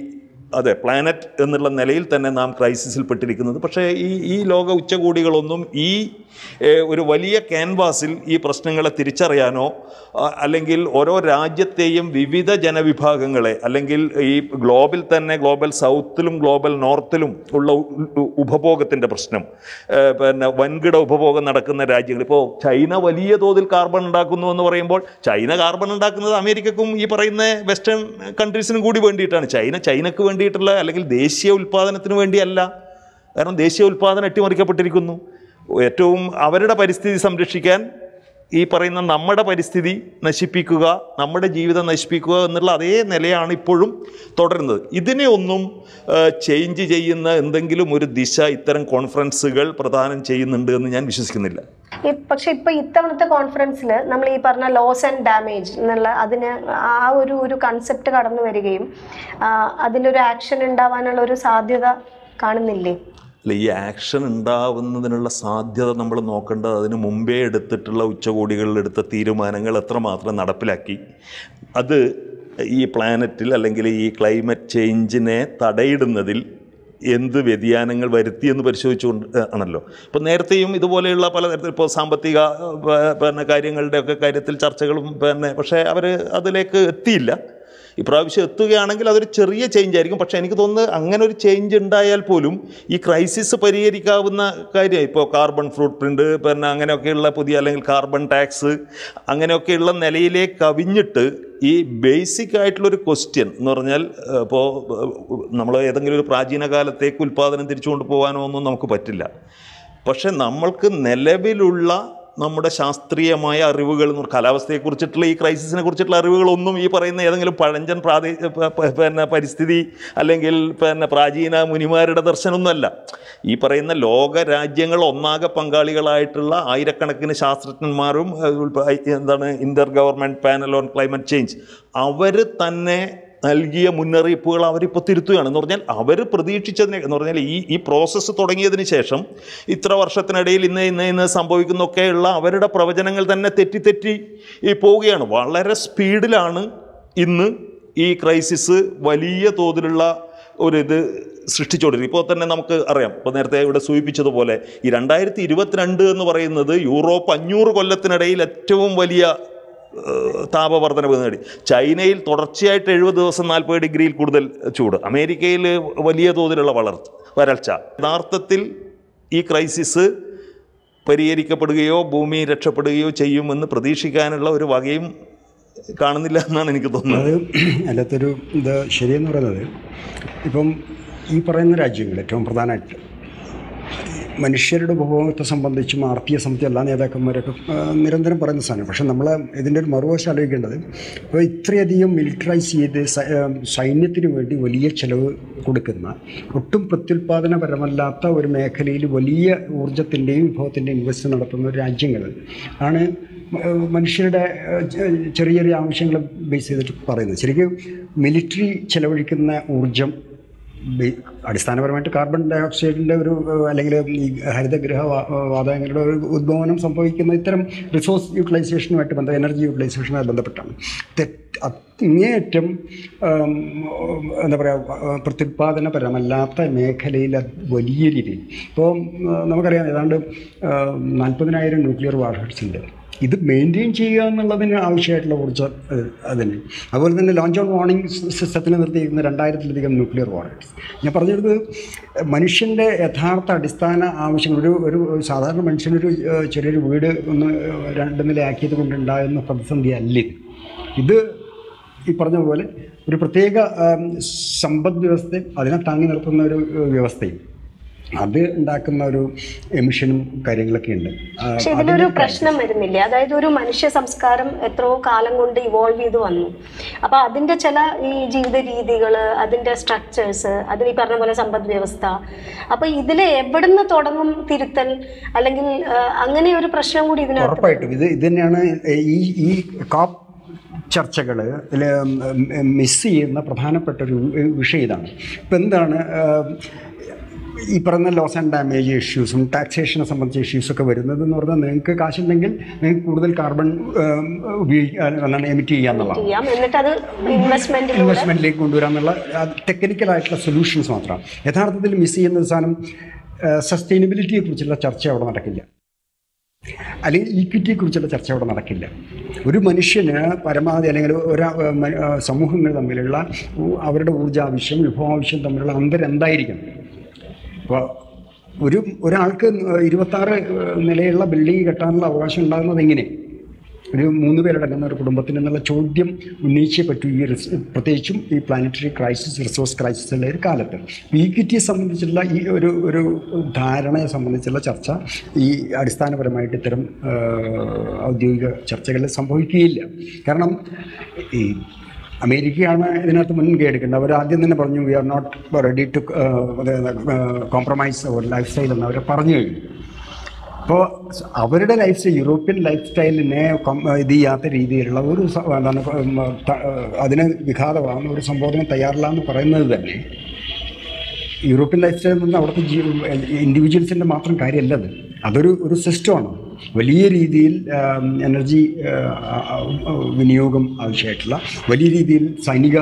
[SPEAKER 3] അതെ പ്ലാനറ്റ് എന്നുള്ള നിലയിൽ തന്നെ നാം ക്രൈസിസിൽ പെട്ടിരിക്കുന്നത് പക്ഷേ ഈ ഈ ലോക ഉച്ചകോടികളൊന്നും ഈ ഏഹ്, ഒരു വലിയ ക്യാൻവാസിൽ ഈ പ്രശ്നങ്ങളെ തിരിച്ചറിയാനോ ആ, അല്ലെങ്കിൽ ഓരോ രാജ്യത്തെയും വിവിധ ജനവിഭാഗങ്ങളെ അല്ലെങ്കിൽ ഈ ഗ്ലോബൽ തന്നെ ഗ്ലോബൽ സൗത്തിലും ഗ്ലോബൽ നോർത്തിലും ഉള്ള ഉ- ഉ- ഉപഭോഗത്തിൻ്റെ പ്രശ്നം ഏഹ്, പിന്നെ വൻകിട ഉപഭോഗം നടക്കുന്ന രാജ്യങ്ങൾ ഇപ്പോൾ ചൈന വലിയ തോതിൽ കാർബൺ ഉണ്ടാക്കുന്നു എന്ന് പറയുമ്പോൾ ചൈന കാർബൺ ഉണ്ടാക്കുന്നത് അമേരിക്കക്കും ഈ പറയുന്ന വെസ്റ്റേൺ കൺട്രീസിനും കൂടി വേണ്ടിയിട്ടാണ് ചൈന ചൈനക്ക് വേണ്ടിയിട്ടുള്ള അല്ലെങ്കിൽ ദേശീയ ഉൽപ്പാദനത്തിന് വേണ്ടിയല്ല കാരണം ദേശീയ ഉൽപ്പാദനം അട്ടിമറിക്കപ്പെട്ടിരിക്കുന്നു ഏറ്റവും അവരുടെ പരിസ്ഥിതി സംരക്ഷിക്കാൻ ഈ പറയുന്ന നമ്മുടെ പരിസ്ഥിതി നശിപ്പിക്കുക നമ്മുടെ ജീവിതം നശിപ്പിക്കുക എന്നുള്ള അതേ നിലയാണ് ഇപ്പോഴും തുടരുന്നത് ഇതിനെ ഒന്നും ചേഞ്ച് ചെയ്യുന്ന എന്തെങ്കിലും ഒരു ദിശ ഇത്തരം കോൺഫറൻസുകൾ പ്രദാനം ചെയ്യുന്നുണ്ട് എന്ന് ഞാൻ വിശ്വസിക്കുന്നില്ല
[SPEAKER 1] ഈ പക്ഷെ ഇപ്പൊ ഇത്തവണത്തെ കോൺഫറൻസിൽ നമ്മൾ ഈ പറഞ്ഞ ലോസ് ആൻഡ് ഡാമേജ് എന്നുള്ള അതിന് ആ ഒരു ഒരു കൺസെപ്റ്റ് കടന്നു വരികയും ആ, അതിലൊരു ആക്ഷൻ ഉണ്ടാവാനുള്ള ഒരു സാധ്യത കാണുന്നില്ലേ
[SPEAKER 3] അല്ല ഈ ആക്ഷൻ ഉണ്ടാവുന്നതിനുള്ള സാധ്യത നമ്മൾ നോക്കേണ്ടത് അതിന് മുമ്പേ എടുത്തിട്ടുള്ള ഉച്ചകോടികളിൽ എടുത്ത തീരുമാനങ്ങൾ എത്രമാത്രം നടപ്പിലാക്കി അത് ഈ പ്ലാനറ്റിൽ അല്ലെങ്കിൽ ഈ ക്ലൈമറ്റ് ചേഞ്ചിനെ തടയിടുന്നതിൽ എന്ത് വ്യതിയാനങ്ങൾ വരുത്തി എന്ന് പരിശോധിച്ചുകൊണ്ട് ആണല്ലോ ഇപ്പോൾ നേരത്തെയും ഇതുപോലെയുള്ള പല തരത്തിൽ ഇപ്പോൾ സാമ്പത്തിക ഏഹ്, പിന്നെ കാര്യങ്ങളുടെയൊക്കെ കാര്യത്തിൽ ചർച്ചകളും പിന്നെ പക്ഷേ അവർ അതിലേക്ക് എത്തിയില്ല ഇപ്രാവശ്യം എത്തുകയാണെങ്കിൽ അതൊരു ചെറിയ ചേഞ്ച് ആയിരിക്കും പക്ഷേ എനിക്ക് തോന്നുന്നത് അങ്ങനെ ഒരു ചേഞ്ച് ഉണ്ടായാൽ പോലും ഈ ക്രൈസിസ് പരിഹരിക്കാവുന്ന കാര്യം ഇപ്പോൾ കാർബൺ ഫ്രൂട്ട് പ്രിൻ്റ് പിന്നെ അങ്ങനെയൊക്കെയുള്ള പുതിയ അല്ലെങ്കിൽ കാർബൺ ടാക്സ് അങ്ങനെയൊക്കെയുള്ള നിലയിലേക്ക് കവിഞ്ഞിട്ട് ഈ ബേസിക് ആയിട്ടുള്ളൊരു ക്വസ്റ്റ്യൻ എന്ന് പറഞ്ഞാൽ ഏഹ്, ഇപ്പോൾ നമ്മൾ ഏതെങ്കിലും ഒരു പ്രാചീന കാലത്തേക്ക് ഉൽപ്പാദനം തിരിച്ചു കൊണ്ടുപോകാനോ ഒന്നും നമുക്ക് പറ്റില്ല പക്ഷെ നമ്മൾക്ക് നിലവിലുള്ള നമ്മുടെ ശാസ്ത്രീയമായ അറിവുകൾ എന്ന് പറഞ്ഞാൽ കാലാവസ്ഥയെക്കുറിച്ചിട്ടുള്ള ഈ ക്രൈസിസിനെ കുറിച്ചിട്ടുള്ള അറിവുകളൊന്നും ഈ പറയുന്ന ഏതെങ്കിലും പഴഞ്ചൻ പ്രാദേ പ- പ- പിന്നെ പരിസ്ഥിതി അല്ലെങ്കിൽ പിന്നെ പ്രാചീന മുനിമാരുടെ ദർശനമൊന്നുമല്ല ഈ പറയുന്ന ലോക രാജ്യങ്ങൾ ഒന്നാകെ പങ്കാളികളായിട്ടുള്ള ആയിരക്കണക്കിന് ശാസ്ത്രജ്ഞന്മാരും ഏഹ്, ഉൾപ്പ- എന്താണ് inter government panel on climate change അവർ തന്നെ നൽകിയ മുന്നറിയിപ്പുകൾ അവരിപ്പോൾ തിരുത്തുകയാണ് എന്ന് പറഞ്ഞാൽ അവർ പ്രതീക്ഷിച്ചതിനെ എന്ന് പറഞ്ഞാൽ ഈ ഈ പ്രോസസ്സ് തുടങ്ങിയതിന് ശേഷം ഇത്ര വർഷത്തിനിടയിൽ ഇന്ന് ഇന്ന് ഇന്ന് സംഭവിക്കുന്നൊക്കെയുള്ള അവരുടെ പ്രവചനങ്ങൾ തന്നെ തെറ്റി തെറ്റി ഈ പോവുകയാണ് വളരെ സ്പീഡിലാണ് ഇന്ന് ഈ ക്രൈസിസ് വലിയ തോതിലുള്ള ഒരു ഇത് സൃഷ്ടിച്ചുകൊണ്ടിരിക്കും ഇപ്പോൾ തന്നെ നമുക്ക് അറിയാം ഇപ്പോൾ നേരത്തെ ഇവിടെ സൂചിപ്പിച്ചതുപോലെ ഈ രണ്ടായിരത്തി ഇരുപത്തിരണ്ട് എന്ന് പറയുന്നത് യൂറോപ്പ് അഞ്ഞൂറ് കൊല്ലത്തിനിടയിൽ ഏറ്റവും വലിയ ഏഹ് താപവർദ്ധനവ് നേടി ചൈനയിൽ തുടർച്ചയായിട്ട് എഴുപത് ദിവസം നാൽപ്പത് ഡിഗ്രിയിൽ കൂടുതൽ ചൂട് അമേരിക്കയിൽ വലിയ തോതിലുള്ള വളർച്ച വരൾച്ച യഥാർത്ഥത്തിൽ ഈ ക്രൈസിസ് പരിഹരിക്കപ്പെടുകയോ ഭൂമി രക്ഷപ്പെടുകയോ ചെയ്യുമെന്ന് പ്രതീക്ഷിക്കാനുള്ള ഒരു വകയും കാണുന്നില്ല എന്നാണ് എനിക്ക് തോന്നുന്നത്
[SPEAKER 2] അത് അല്ലാത്തൊരു ഇത് ശരിയെന്ന് പറയുന്നത് ഇപ്പം ഈ പറയുന്ന രാജ്യങ്ങൾ ഏറ്റവും പ്രധാനമായിട്ട് മനുഷ്യരുടെ ഉപഭോഗത്തെ സംബന്ധിച്ചും ആർ പി എസ് സംബന്ധിച്ച് എല്ലാ നേതാക്കന്മാരൊക്കെ ആ, നിരന്തരം പറയുന്ന സാധനം പക്ഷെ നമ്മൾ ഇതിൻ്റെ ഒരു മറുവശം ആലോചിക്കേണ്ടത് ഇപ്പോൾ ഇത്രയധികം മിലിറ്ററൈസ് ചെയ്ത് സ- ആ, സൈന്യത്തിന് വേണ്ടി വലിയ ചെലവ് കൊടുക്കുന്ന ഒട്ടും പ്രത്യുൽപാദനപരമല്ലാത്ത ഒരു മേഖലയിൽ വലിയ ഊർജത്തിൻ്റെയും വിഭവത്തിൻ്റെയും ഇൻവെസ്റ്റ് നടത്തുന്ന ഒരു രാജ്യങ്ങൾ ആണ് ആ, മനുഷ്യരുടെ ആ, ചെ- ചെറിയ ചെറിയ ആവശ്യങ്ങൾ ബേസ് ചെയ്തിട്ട് പറയുന്നത് ശരിക്കും മിലിറ്ററി ചെലവഴിക്കുന്ന ഊർജം ബി- അടിസ്ഥാനപരമായിട്ട് കാർബൺ ഡൈ ഓക്സൈഡിൻ്റെ ഒരു ഏഹ്, അല്ലെങ്കിൽ ഈ ഹരിതഗൃഹ വാ- വാതകങ്ങളുടെ ഒരു ഉദ്ഭവനം സംഭവിക്കുന്ന ഇത്തരം റിസോഴ്സ് യൂട്ടിലൈസേഷനുമായിട്ട് ബന്ധ എനർജി യൂട്ടിലൈസേഷനുമായി ബന്ധപ്പെട്ടാണ് തെറ്റ് അങ്ങേയറ്റം ആം, എന്താ പറയുക പ്രത്യുൽപാദനപരമല്ലാത്ത മേഖലയിൽ അത് വലിയ രീതിയിൽ ഇപ്പോൾ നമുക്കറിയാം ഏതാണ്ട് നാൽപ്പതിനായിരം ന്യൂക്ലിയർ വാർഹെഡ്സ് ഉണ്ട് ഇത് മെയിൻറ്റെയിൻ ചെയ്യുക എന്നുള്ളതിന് ആവശ്യമായിട്ടുള്ള ഊർജ്ജം ഏഹ്, അതിന് അതുപോലെ തന്നെ ലോഞ്ച് ഓൺ വാർണിംഗ് സിസ്റ്റത്തിന് നിർത്തിയിരിക്കുന്ന രണ്ടായിരത്തിലധികം ന്യൂക്ലിയർ വാറൻറ്റ്സ് ഞാൻ പറഞ്ഞത് മനുഷ്യൻ്റെ യഥാർത്ഥ അടിസ്ഥാന ആവശ്യങ്ങൾ ഒരു ഒരു സാധാരണ മനുഷ്യനൊരു ഏഹ്, ചെറിയൊരു വീട് ഒന്ന് ഏഹ്, രണ്ട് നിലയാക്കിയത് കൊണ്ടുണ്ടാകുന്ന പ്രതിസന്ധി അല്ല ഇത് ഇത് ഈ പറഞ്ഞ പോലെ ഒരു പ്രത്യേക ആം, സമ്പദ് വ്യവസ്ഥയും അതിനെ താങ്ങി നിർത്തുന്ന ഒരു ഏഹ്, വ്യവസ്ഥയും അത് ഉണ്ടാക്കുന്ന ഒരു എമിഷനും കാര്യങ്ങളൊക്കെ ഉണ്ട് ആ,
[SPEAKER 1] പക്ഷെ ഇതിലൊരു പ്രശ്നം വരുന്നില്ലേ അതായത് ഒരു മനുഷ്യ സംസ്കാരം എത്രയോ കാലം കൊണ്ട് ഇവോൾവ് ചെയ്ത് വന്നു അപ്പൊ അതിന്റെ ചില ഈ ജീവിത രീതികൾ അതിന്റെ സ്ട്രക്ചേഴ്സ് അത് ഈ പറഞ്ഞ പോലെ സമ്പദ് വ്യവസ്ഥ അപ്പൊ ഇതിൽ എവിടുന്ന് തുടങ്ങും തിരുത്തൽ അല്ലെങ്കിൽ ആ, അങ്ങനെ ഒരു പ്രശ്നം കൂടി ഇതിനകത്ത്
[SPEAKER 2] ഉറപ്പായിട്ടും ഇത് ഇത് തന്നെയാണ് ഈ ഈ കാപ്പ് ചർച്ചകൾ ഇതിൽ മിസ് ചെയ്യുന്ന പ്രധാനപ്പെട്ട ഒരു വിഷയം ഇതാണ് ഇപ്പം എന്താണ് ഈ പറയുന്ന ലോസ് ആൻഡ് ഡാമേജ് ഇഷ്യൂസും ടാക്സേഷനെ സംബന്ധിച്ച ഇഷ്യൂസൊക്കെ വരുന്നത് എന്ന് പറഞ്ഞാൽ നിങ്ങൾക്ക് കാശുണ്ടെങ്കിൽ നിങ്ങൾക്ക് കൂടുതൽ കാർബൺ ഉപയോഗിക്കാൻ എന്താണ് എമിറ്റ് ചെയ്യാന്നുള്ളതാണ്
[SPEAKER 1] ചെയ്യാം എന്നിട്ട് അത് ഇൻവെസ്റ്റ്മെന്റിലൂടെ
[SPEAKER 2] ഇൻവെസ്റ്റ്മെൻറ്റിലേക്ക് കൊണ്ടുവരാന്നുള്ള ടെക്നിക്കലായിട്ടുള്ള സൊല്യൂഷൻസ് മാത്രമാണ് യഥാർത്ഥത്തിൽ മിസ് ചെയ്യുന്ന ഒരു സാധനം സസ്റ്റൈനബിലിറ്റിയെ കുറിച്ചുള്ള ചർച്ച അവിടെ നടക്കില്ല അല്ലെങ്കിൽ ഈക്വിറ്റിയെ കുറിച്ചുള്ള ചർച്ച അവിടെ നടക്കില്ല ഒരു മനുഷ്യന് പരമാവധി അല്ലെങ്കിൽ ഒരാ മ- ആ, സമൂഹങ്ങൾ തമ്മിലുള്ള ഉ- അവരുടെ ഊർജ്ജാവശ്യം വിഭവാവശ്യം തമ്മിലുള്ള അന്തരം എന്തായിരിക്കണം അപ്പോൾ ഒരു ഒരാൾക്ക് ഇരുപത്താറ് നിലയുള്ള ബിൽഡിംഗ് കെട്ടാനുള്ള അവകാശം ഉണ്ടാകുന്നത് എങ്ങനെ ഒരു മൂന്ന് പേരടങ്ങുന്ന ഒരു കുടുംബത്തിന് എന്നുള്ള ചോദ്യം ഉന്നയിച്ചേ പറ്റൂ ഈ റിസ് പ്രത്യേകിച്ചും ഈ പ്ലാനറ്ററി ക്രൈസിസ് റിസോഴ്സ് ക്രൈസിസുള്ള ഒരു കാലത്ത് ഈക്വിറ്റിയെ സംബന്ധിച്ചുള്ള ഈ ഒരു ഒരു ധാരണയെ സംബന്ധിച്ചുള്ള ചർച്ച ഈ അടിസ്ഥാനപരമായിട്ട് ഇത്തരം ആ, ഔദ്യോഗിക ചർച്ചകളിൽ സംഭവിക്കുകയില്ല കാരണം ഈ അമേരിക്കയാണ് ഇതിനകത്ത് മുൻകൈ എടുക്കേണ്ടത് അവർ ആദ്യം തന്നെ പറഞ്ഞു we are not ready to compromise അവർ ലൈഫ് സ്റ്റൈൽ എന്ന് അവർ പറഞ്ഞു കഴിഞ്ഞു അപ്പോൾ അവരുടെ ലൈഫ് സ്റ്റൈൽ യൂറോപ്യൻ ലൈഫ് സ്റ്റൈലിനെ കം- ഇത് ചെയ്യാത്ത രീതിയിലുള്ള ഒരു സ- എന്താണ് ഉം, ത- അതിന് വിഘാതമാകുന്ന ഒരു സംബോധന തയ്യാറില്ല എന്ന് പറയുന്നത് തന്നെ യൂറോപ്യൻ ലൈഫ് സ്റ്റൈൽ നിന്ന് അവിടുത്തെ ജീ ഇൻഡിവിജ്വൽസിൻ്റെ മാത്രം കാര്യമല്ല അത് അതൊരു ഒരു സിസ്റ്റമാണ് വലിയ രീതിയിൽ എനർജി വിനിയോഗം ആവശ്യമായിട്ടുള്ള വലിയ രീതിയിൽ സൈനിക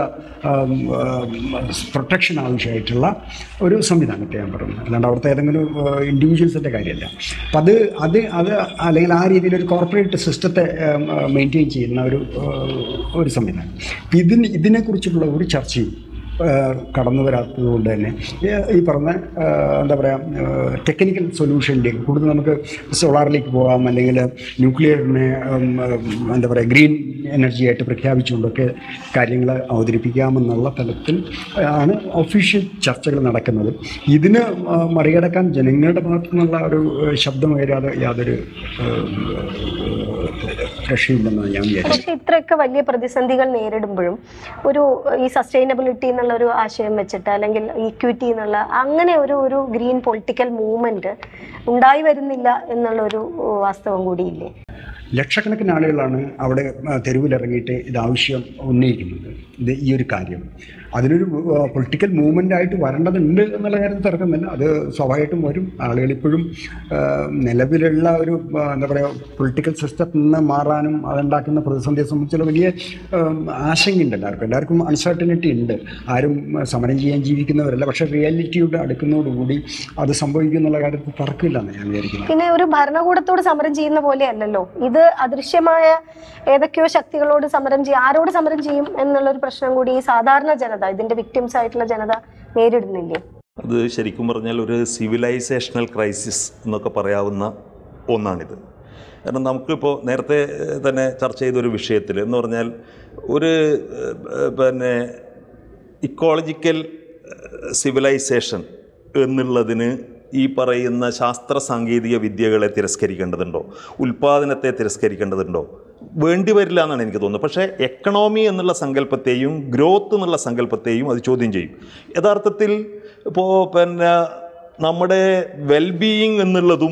[SPEAKER 2] പ്രൊട്ടക്ഷൻ ആവശ്യമായിട്ടുള്ള ഒരു സംവിധാനത്തെ ഞാൻ പറയുന്നത് അല്ലാണ്ട് അവിടുത്തെ ഏതെങ്കിലും ഇൻഡിവിജ്വൽസിൻ്റെ കാര്യമല്ല അപ്പം അത് അത് അത് അല്ലെങ്കിൽ ആ രീതിയിൽ ഒരു കോർപ്പറേറ്റ് സിസ്റ്റത്തെ മെയിൻറ്റെയിൻ ചെയ്യുന്ന ഒരു ആ, ഒരു സംവിധാനം ഇപ്പം ഇതിന് ഇതിനെക്കുറിച്ചുള്ള ഒരു ചർച്ചയും കടന്നു വരാത്തത് കൊണ്ട് തന്നെ ഈ- ഈ പറഞ്ഞ ആ, എന്താ പറയുക ടെക്നിക്കൽ സൊല്യൂഷനിലേക്ക് കൂടുതൽ നമുക്ക് സോളാറിലേക്ക് പോകാം അല്ലെങ്കിൽ ന്യൂക്ലിയറിനെ ഉം, ഉം, എന്താ പറയുക ഗ്രീൻ എനർജി ആയിട്ട് പ്രഖ്യാപിച്ചുകൊണ്ടൊക്കെ കാര്യങ്ങൾ അവതരിപ്പിക്കാമെന്നുള്ള തലത്തിൽ ആണ് ഒഫീഷ്യൽ ചർച്ചകൾ നടക്കുന്നത് ഇതിന് ആ, മറികടക്കാൻ ജനങ്ങളുടെ ഭാഗത്തു നിന്നുള്ള ഒരു ഏഹ്, ശബ്ദം ഉയരാതെ യാതൊരു ഏഹ്, രക്ഷയില്ലെന്നാണ് ഞാൻ വിചാരിക്കുന്നത്
[SPEAKER 1] പക്ഷെ ഇത്രയൊക്കെ വലിയ പ്രതിസന്ധികൾ നേരിടുമ്പോഴും ഒരു ഈ സസ്റ്റൈനബിലിറ്റി എന്നുള്ള ഒരു ആശയം വെച്ചിട്ട് അല്ലെങ്കിൽ ഈക്വിറ്റി എന്നുള്ള അങ്ങനെ ഒരു ഒരു ഗ്രീൻ പൊളിറ്റിക്കൽ മൂവ്മെന്റ് ഉണ്ടായി വരുന്നില്ല എന്നുള്ള ഒരു വാസ്തവം കൂടിയില്ലേ
[SPEAKER 2] ലക്ഷക്കണക്കിന് ആളുകളാണ് അവിടെ ആ, തെരുവിലിറങ്ങിയിട്ട് ഇത് ആവശ്യം ഉന്നയിക്കുന്നത് ഇത് ഈ ഒരു കാര്യം അതിനൊരു പൊളിറ്റിക്കൽ മൂവ്മെൻ്റ് ആയിട്ട് വരേണ്ടതുണ്ട് എന്നുള്ള കാര്യത്തിൽ തർക്കമില്ല അത് സ്വാഭാവികമായിട്ടും വരും ആളുകൾ ഇപ്പോഴും ആ, നിലവിലുള്ള ഒരു ആ, എന്താ പറയുക പൊളിറ്റിക്കൽ സിസ്റ്റത്തിൽ നിന്ന് മാറാനും അതുണ്ടാക്കുന്ന പ്രതിസന്ധിയെ സംബന്ധിച്ചുള്ള വലിയ ഉം, ആശങ്കയുണ്ട് എല്ലാവർക്കും എല്ലാവർക്കും അൺസർട്ടനിറ്റി ഉണ്ട് ആരും ആ, സമരം ചെയ്യാൻ ജീവിക്കുന്നവരല്ല പക്ഷേ റിയാലിറ്റിയുടെ അടുക്കുന്നതോടുകൂടി അത് സംഭവിക്കും എന്നുള്ള കാര്യത്തിൽ തർക്കമില്ലെന്ന് ഞാൻ വിചാരിക്കുന്നത്
[SPEAKER 1] പിന്നെ ഒരു ഭരണകൂടത്തോട് സമരം ചെയ്യുന്ന പോലെ അല്ലല്ലോ ഇത് അദൃശ്യമായ ഏതൊക്കെയോ ശക്തികളോട് സമരം ചെയ്യും ആരോട് സമരം ചെയ്യും എന്നുള്ള ഒരു പ്രശ്നം കൂടി ഈ സാധാരണ ജനത ഇതിന്റെ വിക്ടിംസ് ആയിട്ടുള്ള ജനത നേരിടുന്നില്ലേ
[SPEAKER 3] അത് ശരിക്കും പറഞ്ഞാൽ ഒരു സിവിലൈസേഷണൽ ക്രൈസിസ് എന്നൊക്കെ പറയാവുന്ന ഒന്നാണിത് കാരണം നമുക്കിപ്പോൾ നേരത്തെ ഏഹ്, തന്നെ ചർച്ച ചെയ്തൊരു വിഷയത്തിൽ എന്ന് പറഞ്ഞാൽ ഒരു ഏഹ്, പിന്നെ ഇക്കോളജിക്കൽ സിവിലൈസേഷൻ എന്നുള്ളതിന് ഈ പറയുന്ന ശാസ്ത്ര സാങ്കേതിക വിദ്യകളെ തിരസ്കരിക്കേണ്ടതുണ്ടോ ഉൽപ്പാദനത്തെ തിരസ്കരിക്കേണ്ടതുണ്ടോ വേണ്ടി വരില്ല എന്നാണ് എനിക്ക് തോന്നുന്നത് പക്ഷേ എക്കണോമി എന്നുള്ള സങ്കല്പത്തെയും ഗ്രോത്ത് എന്നുള്ള സങ്കല്പത്തെയും അത് ചോദ്യം ചെയ്യും യഥാർത്ഥത്തിൽ ഇപ്പോൾ പിന്നെ നമ്മുടെ വെൽബീയിങ് എന്നുള്ളതും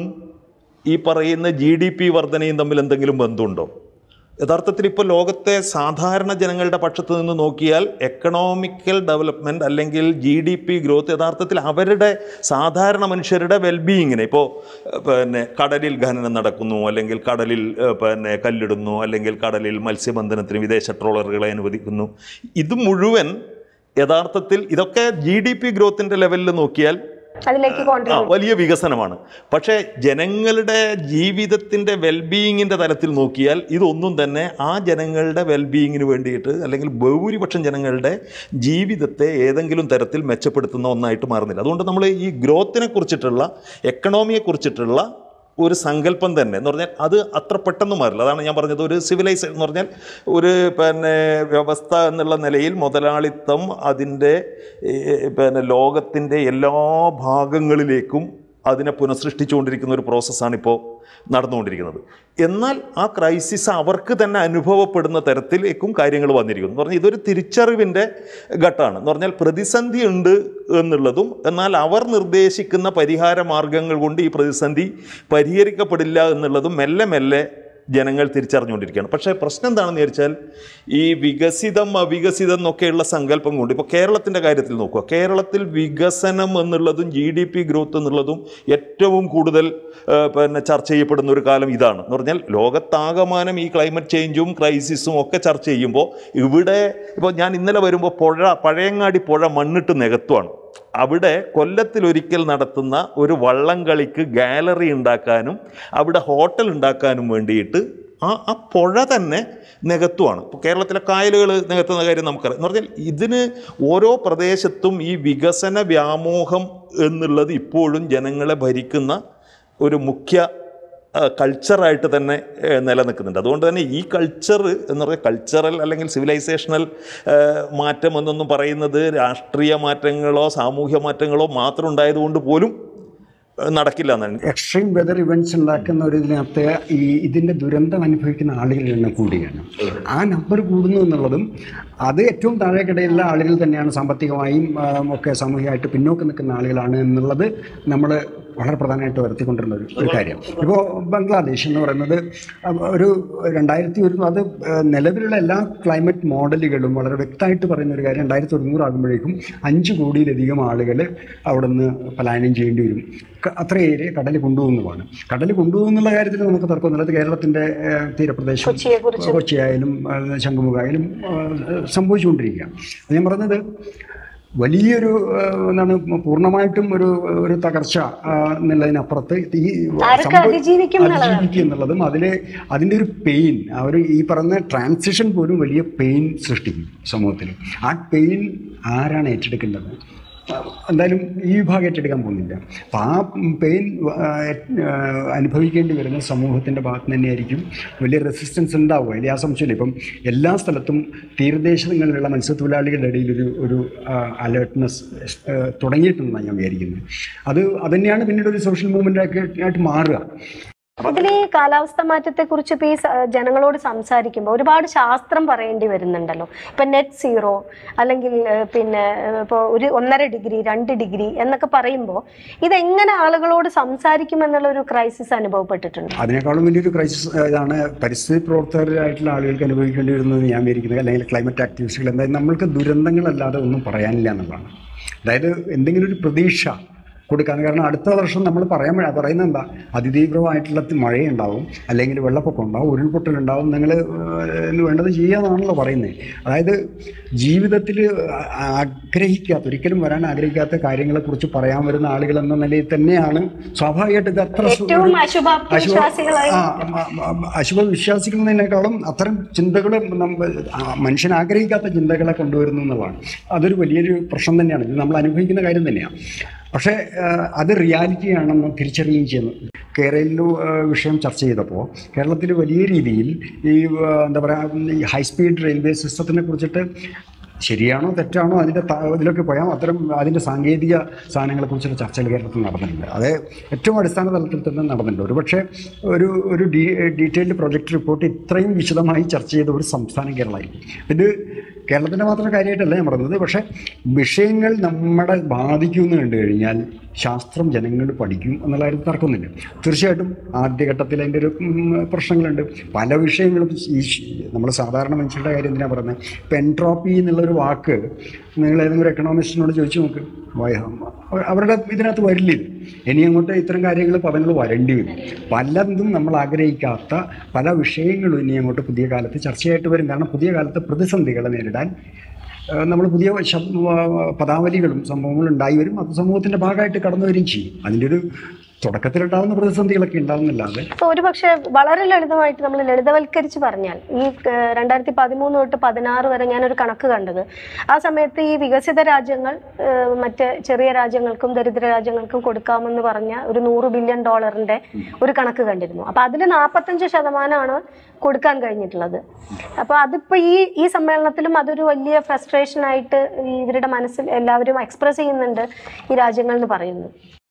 [SPEAKER 3] ഈ പറയുന്ന ജി ഡി പി വർധനയും തമ്മിൽ എന്തെങ്കിലും ബന്ധമുണ്ടോ യഥാർത്ഥത്തിൽ ഇപ്പോൾ ലോകത്തെ സാധാരണ ജനങ്ങളുടെ പക്ഷത്ത് നിന്ന് നോക്കിയാൽ എക്കണോമിക്കൽ ഡെവലപ്മെൻറ്റ് അല്ലെങ്കിൽ ജി ഡി പി ഗ്രോത്ത് യഥാർത്ഥത്തിൽ അവരുടെ സാധാരണ മനുഷ്യരുടെ വെൽബീയിങ്ങിനെ ഇപ്പോൾ ഏഹ്, പിന്നെ കടലിൽ ഖനനം നടക്കുന്നു അല്ലെങ്കിൽ കടലിൽ ഏഹ്, പിന്നെ കല്ലിടുന്നു അല്ലെങ്കിൽ കടലിൽ മത്സ്യബന്ധനത്തിന് വിദേശ ട്രോളറുകളെ അനുവദിക്കുന്നു ഇത് മുഴുവൻ യഥാർത്ഥത്തിൽ ഇതൊക്കെ ജി ഡി പി ഗ്രോത്തിൻ്റെ ലെവലിൽ നോക്കിയാൽ
[SPEAKER 1] അതിലേക്ക്
[SPEAKER 3] ആ
[SPEAKER 1] കോൺട്രിബ്യൂട്ട്
[SPEAKER 3] വലിയ വികസനമാണ് പക്ഷേ ജനങ്ങളുടെ ജീവിതത്തിൻ്റെ വെൽബീയിങ്ങിൻ്റെ തലത്തിൽ നോക്കിയാൽ ഇതൊന്നും തന്നെ ആ ജനങ്ങളുടെ വെൽബീയിങ്ങിന് വേണ്ടിയിട്ട് അല്ലെങ്കിൽ ഭൂരിപക്ഷം ജനങ്ങളുടെ ജീവിതത്തെ ഏതെങ്കിലും തരത്തിൽ മെച്ചപ്പെടുത്തുന്ന ഒന്നായിട്ട് മാറുന്നില്ല അതുകൊണ്ട് നമ്മൾ ഈ ഗ്രോത്തിനെ കുറിച്ചിട്ടുള്ള എക്കണോമിയെ കുറിച്ചിട്ടുള്ള ഒരു സങ്കല്പം തന്നെ എന്ന് പറഞ്ഞാൽ അത് അത്ര പെട്ടെന്ന് മാറില്ല അതാണ് ഞാൻ പറഞ്ഞത് ഒരു സിവിലൈസേഷൻ എന്ന് പറഞ്ഞാൽ ഒരു പിന്നെ വ്യവസ്ഥ എന്നുള്ള നിലയിൽ മുതലാളിത്തം അതിൻ്റെ ഏഹ്, പിന്നെ ലോകത്തിൻ്റെ എല്ലാ ഭാഗങ്ങളിലേക്കും അതിനെ പുനഃസൃഷ്ടിച്ചുകൊണ്ടിരിക്കുന്ന ഒരു പ്രോസസ്സാണ് ഇപ്പോൾ നടന്നുകൊണ്ടിരിക്കുന്നത് എന്നാൽ ആ ക്രൈസിസ് അവർക്ക് തന്നെ അനുഭവപ്പെടുന്ന തരത്തിലേക്കും കാര്യങ്ങൾ വന്നിരിക്കുന്നു എന്ന് പറഞ്ഞാൽ ഇതൊരു തിരിച്ചറിവിൻ്റെ ഘട്ടമാണ് എന്ന് പറഞ്ഞാൽ പ്രതിസന്ധി ഉണ്ട് എന്നുള്ളതും എന്നാൽ അവർ നിർദ്ദേശിക്കുന്ന പരിഹാര മാർഗങ്ങൾ കൊണ്ട് ഈ പ്രതിസന്ധി പരിഹരിക്കപ്പെടില്ല എന്നുള്ളതും മെല്ലെ മെല്ലെ ജനങ്ങൾ തിരിച്ചറിഞ്ഞുകൊണ്ടിരിക്കുകയാണ് പക്ഷേ പ്രശ്നം എന്താണെന്ന് വിചാരിച്ചാൽ ഈ വികസിതം അവികസിതം എന്നൊക്കെയുള്ള സങ്കല്പം കൊണ്ട് ഇപ്പോൾ കേരളത്തിൻ്റെ കാര്യത്തിൽ നോക്കുക കേരളത്തിൽ വികസനം എന്നുള്ളതും ജി ഡി പി ഗ്രോത്ത് എന്നുള്ളതും ഏറ്റവും കൂടുതൽ ആ, പിന്നെ ചർച്ച ചെയ്യപ്പെടുന്ന ഒരു കാലം ഇതാണ് എന്ന് പറഞ്ഞാൽ ലോകത്താകമാനം ഈ ക്ലൈമറ്റ് ചേഞ്ചും ക്രൈസിസും ഒക്കെ ചർച്ച ചെയ്യുമ്പോൾ ഇവിടെ ഇപ്പോൾ ഞാൻ ഇന്നലെ വരുമ്പോൾ പുഴ പഴയങ്ങാടി പുഴ മണ്ണിട്ട് നികത്തുവാണ് അവിടെ കൊല്ലത്തിലൊരിക്കൽ നടത്തുന്ന ഒരു വള്ളം കളിക്ക് ഗാലറി ഉണ്ടാക്കാനും അവിടെ ഹോട്ടൽ ഉണ്ടാക്കാനും വേണ്ടിയിട്ട് ആ ആ പുഴ തന്നെ നികത്തുവാണ് ഇപ്പോൾ കേരളത്തിലെ കായലുകൾ നികത്തുന്ന കാര്യം നമുക്കറിയാം എന്ന് പറഞ്ഞാൽ ഇതിന് ഓരോ പ്രദേശത്തും ഈ വികസന വ്യാമോഹം എന്നുള്ളത് ഇപ്പോഴും ജനങ്ങളെ ഭരിക്കുന്ന ഒരു മുഖ്യ കൾച്ചറായിട്ട് തന്നെ ഏഹ്, നിലനിൽക്കുന്നുണ്ട് അതുകൊണ്ട് തന്നെ ഈ കൾച്ചർ എന്ന് പറയുക കൾച്ചറൽ അല്ലെങ്കിൽ സിവിലൈസേഷണൽ മാറ്റം എന്നൊന്നും പറയുന്നത് രാഷ്ട്രീയ മാറ്റങ്ങളോ സാമൂഹ്യ മാറ്റങ്ങളോ മാത്രം ഉണ്ടായതുകൊണ്ട് പോലും ഏഹ്, നടക്കില്ല എന്നാണ്
[SPEAKER 2] എക്സ്ട്രീം വെതർ ഇവൻറ്റ്സ് ഉണ്ടാക്കുന്ന ഒരു ഇതിനകത്ത് ഈ ഇതിൻ്റെ ദുരന്തം അനുഭവിക്കുന്ന ആളുകളുടെ എണ്ണം കൂടുകയാണ് ആ നമ്പർ കൂടുന്നു എന്നുള്ളതും അത് ഏറ്റവും താഴേക്കിടയിലുള്ള ആളുകൾ തന്നെയാണ് സാമ്പത്തികമായും ആ, ഒക്കെ സാമൂഹികമായിട്ട് പിന്നോക്കം നിൽക്കുന്ന ആളുകളാണ് എന്നുള്ളത് നമ്മൾ വളരെ പ്രധാനമായിട്ട് വരുത്തിക്കൊണ്ടിരുന്ന ഒരു ഒരു കാര്യം ഇപ്പോൾ ബംഗ്ലാദേശ് എന്ന് പറയുന്നത് ഒരു രണ്ടായിരത്തി ഒരു അത് നിലവിലുള്ള എല്ലാ ക്ലൈമറ്റ് മോഡലുകളും വളരെ വ്യക്തമായിട്ട് പറയുന്ന ഒരു കാര്യം രണ്ടായിരത്തി ഒരുന്നൂറാകുമ്പോഴേക്കും അഞ്ച് കോടിയിലധികം ആളുകൾ അവിടെ നിന്ന് പലായനം ചെയ്യേണ്ടി വരും ക- അത്രയേറെ കടൽ കൊണ്ടുപോകുന്നതാണ് കടൽ കൊണ്ടുപോകുന്നുള്ള കാര്യത്തിൽ നമുക്ക് തർക്കമൊന്നുമില്ല അത് കേരളത്തിൻ്റെ ഏഹ്, തീരപ്രദേശം
[SPEAKER 1] കൊച്ചിയെക്കുറിച്ച്.
[SPEAKER 2] കൊച്ചിയായാലും ഏഹ്, ശംഖുമുഖായാലും ഏഹ്, സംഭവിച്ചുകൊണ്ടിരിക്കുക അത് ഞാൻ പറഞ്ഞത് വലിയൊരു ഏഹ്, എന്താണ് പൂർണ്ണമായിട്ടും ഒരു ഒരു തകർച്ച ആ, എന്നുള്ളതിനപ്പുറത്ത് ഈ
[SPEAKER 1] ആരൊക്കെ
[SPEAKER 2] സംഭവ-
[SPEAKER 1] അതിജീവിക്കും എന്നുള്ളതാണ്.
[SPEAKER 2] അതിജീവിക്കും എന്നുള്ളതും അതിൽ അതിൻ്റെ ഒരു പെയിൻ ആ ഒരു ഈ പറഞ്ഞ ട്രാൻസിഷൻ പോലും വലിയ പെയിൻ സൃഷ്ടിക്കും സമൂഹത്തിൽ ആ പെയിൻ ആരാണ് ഏറ്റെടുക്കേണ്ടത് ആ, എന്തായാലും ഈ വിഭാഗം ഏറ്റെടുക്കാൻ പോകുന്നില്ല അപ്പം ആ പെയിൻ അനുഭവിക്കേണ്ടി വരുന്ന സമൂഹത്തിൻ്റെ ഭാഗത്ത് നിന്ന് തന്നെയായിരിക്കും വലിയ റെസിസ്റ്റൻസ് ഉണ്ടാവുക അതിൽ ആ സംശയമില്ല ഇപ്പം എല്ലാ സ്ഥലത്തും തീരദേശങ്ങളിലുള്ള മത്സ്യത്തൊഴിലാളികളുടെ ഇടയിൽ ഒരു ഒരു അലേർട്ട്നെസ് തുടങ്ങിയിട്ടുണ്ടെന്നാണ് ഞാൻ വിചാരിക്കുന്നത് അത് അതന്നെയാണ് പിന്നീട് ഒരു സോഷ്യൽ മൂവ്മെൻ്റ് ആയിട്ട് മാറുക
[SPEAKER 1] ഇതിൽ ഈ കാലാവസ്ഥ മാറ്റത്തെ കുറിച്ച് ഇപ്പൊ ഈ സ- ജനങ്ങളോട് സംസാരിക്കുമ്പോൾ ഒരുപാട് ശാസ്ത്രം പറയേണ്ടി വരുന്നുണ്ടല്ലോ ഇപ്പൊ നെറ്റ് സീറോ അല്ലെങ്കിൽ ഏഹ്, പിന്നെ ഏഹ്, ഇപ്പൊ ഒരു ഒന്നര ഡിഗ്രി രണ്ട് ഡിഗ്രി എന്നൊക്കെ പറയുമ്പോൾ ഇതെങ്ങനെ ആളുകളോട് സംസാരിക്കും എന്നുള്ള ഒരു ക്രൈസിസ് അനുഭവപ്പെട്ടിട്ടുണ്ട്
[SPEAKER 2] അതിനേക്കാളും വലിയൊരു ക്രൈസിസ് ഇതാണ് പരിസ്ഥിതി പ്രവർത്തകരായിട്ടുള്ള ആളുകൾക്ക് അനുഭവിക്കേണ്ടി വരുന്നത് ഞാൻ വിചാരിക്കുന്നത് അല്ലെങ്കിൽ ക്ലൈമറ്റ് ആക്ടിവിസ്റ്റുകൾ എന്തായാലും നമ്മൾക്ക് ദുരന്തങ്ങളല്ലാതെ ഒന്നും പറയാനില്ല എന്നുള്ളതാണ് അതായത് എന്തെങ്കിലും ഒരു പ്രതീക്ഷ കൊടുക്കാൻ കാരണം അടുത്ത വർഷം നമ്മൾ പറയാൻ വേ- പറയുന്നത് എന്താ അതിതീവ്രമായിട്ടുള്ള തി- മഴയുണ്ടാവും അല്ലെങ്കിൽ വെള്ളപ്പൊക്കം ഉണ്ടാവും ഉരുൾപൊട്ടലുണ്ടാവും നിങ്ങൾ വേണ്ടത് ചെയ്യാന്നാണല്ലോ പറയുന്നത് അതായത് ജീവിതത്തിൽ ആഗ്രഹിക്കാത്ത ഒരിക്കലും വരാൻ ആഗ്രഹിക്കാത്ത കാര്യങ്ങളെക്കുറിച്ച് പറയാൻ വരുന്ന ആളുകൾ എന്ന നിലയിൽ തന്നെയാണ് സ്വാഭാവികമായിട്ട് ഇത് അത്ര സു-
[SPEAKER 1] ഏറ്റവും
[SPEAKER 2] ഒരു-
[SPEAKER 1] അശുഭാപ്തി
[SPEAKER 2] അശുഭ-
[SPEAKER 1] വിശ്വാസികളായി
[SPEAKER 2] ആ, മ- മ- അശുഭ വിശ്വാസിക്കുന്നതിനേക്കാളും അത്തരം ചിന്തകൾ നമ്മ- ആ, മനുഷ്യൻ ആഗ്രഹിക്കാത്ത ചിന്തകളെ കൊണ്ടുവരുന്നു എന്നുള്ളതാണ് അതൊരു വലിയൊരു പ്രശ്നം തന്നെയാണ് ഇത് നമ്മൾ അനുഭവിക്കുന്ന കാര്യം തന്നെയാണ് പക്ഷേ ആ, അത് റിയാലിറ്റിയാണെന്ന് തിരിച്ചറിയുകയും ചെയ്യുന്നു കേരള വിഷയം ചർച്ച ചെയ്തപ്പോൾ കേരളത്തിൽ വലിയ രീതിയിൽ ഈ ആ, എന്താ പറയുക ഈ ഹൈ സ്പീഡ് റെയിൽവേ സിസ്റ്റത്തിനെ കുറിച്ചിട്ട് ശരിയാണോ തെറ്റാണോ അതിൻ്റെ ത- ഇതിലൊക്കെ പോയാൽ അത്തരം അതിൻ്റെ സാങ്കേതിക സാധനങ്ങളെ കുറിച്ചുള്ള ചർച്ചകൾ കേരളത്തിൽ നടന്നിട്ടുണ്ട് അത് ഏറ്റവും അടിസ്ഥാന തലത്തിൽ തന്നെ നടന്നിട്ടുണ്ട് ഒരു പക്ഷേ ഒരു ഒരു ഡീ ഡീറ്റെയിൽഡ് പ്രൊജക്ട് റിപ്പോർട്ട് ഇത്രയും വിശദമായി ചർച്ച ചെയ്ത ഒരു സംസ്ഥാനം കേരളമായിരിക്കും ഇത് കേരളത്തിൻ്റെ മാത്രം കാര്യമായിട്ടല്ല ഞാൻ പറഞ്ഞത് പക്ഷേ വിഷയങ്ങൾ നമ്മളെ ബാധിക്കുമെന്ന് കണ്ടു കഴിഞ്ഞാൽ ശാസ്ത്രം ജനങ്ങൾ പഠിക്കും എന്നുള്ള കാര്യം തർക്കമൊന്നുമില്ല തീർച്ചയായിട്ടും ആദ്യഘട്ടത്തിൽ അതിൻ്റെ ഒരു ഉം, പ്രശ്നങ്ങളുണ്ട് പല വിഷയങ്ങളും ഈ നമ്മൾ സാധാരണ മനുഷ്യരുടെ കാര്യം എന്തിനാണ് പറയുന്നത് ഇപ്പം എൻട്രോപ്പി എന്നുള്ളൊരു വാക്ക് നിങ്ങൾ ഏതെങ്കിലും ഒരു എക്കണോമിസ്റ്റിനോട് ചോദിച്ചു നോക്ക് വയ- അവരുടെ ഇതിനകത്ത് വരില്ല ഇത് ഇനി അങ്ങോട്ട് ഇത്തരം കാര്യങ്ങൾ പദങ്ങൾ വരേണ്ടി വരും പലതും നമ്മൾ ആഗ്രഹിക്കാത്ത പല വിഷയങ്ങളും ഇനി അങ്ങോട്ട് പുതിയ കാലത്ത് ചർച്ചയായിട്ട് വരും കാരണം പുതിയ കാലത്ത് പ്രതിസന്ധികളെ നേരിടാൻ നമ്മൾ പുതിയ ശബ് പദാവലികളും സംഭവങ്ങളും ഉണ്ടായി വരും അത് സമൂഹത്തിൻ്റെ ഭാഗമായിട്ട് കടന്നു വരികയും ചെയ്യും അതിൻ്റെ ഒരു തുടക്കത്തിലുണ്ടാകുന്ന പ്രതിസന്ധികളൊക്കെ ഉണ്ടാകുന്നില്ലാതെ
[SPEAKER 1] ഇപ്പൊ ഒരുപക്ഷെ വളരെ ലളിതമായിട്ട് നമ്മൾ ലളിതവൽക്കരിച്ച് പറഞ്ഞാൽ ഈ ഏഹ്, രണ്ടായിരത്തി പതിമൂന്ന് തൊട്ട് പതിനാറ് വരെ ഞാനൊരു കണക്ക് കണ്ടത് ആ സമയത്ത് ഈ വികസിത രാജ്യങ്ങൾ ഏഹ്, മറ്റ് ചെറിയ രാജ്യങ്ങൾക്കും ദരിദ്ര രാജ്യങ്ങൾക്കും കൊടുക്കാമെന്ന് പറഞ്ഞ ഒരു നൂറ് ബില്യൺ ഡോളറിന്റെ ഒരു കണക്ക് കണ്ടിരുന്നു അപ്പൊ അതിൽ നാൽപ്പത്തഞ്ച് ശതമാനമാണ് കൊടുക്കാൻ കഴിഞ്ഞിട്ടുള്ളത് അപ്പൊ അതിപ്പോ ഈ ഈ സമ്മേളനത്തിലും അതൊരു വലിയ ഫ്രസ്ട്രേഷൻ ആയിട്ട് ഈ ഇവരുടെ മനസ്സിൽ എല്ലാവരും എക്സ്പ്രസ് ചെയ്യുന്നുണ്ട് ഈ രാജ്യങ്ങൾ എന്ന് പറയുന്നു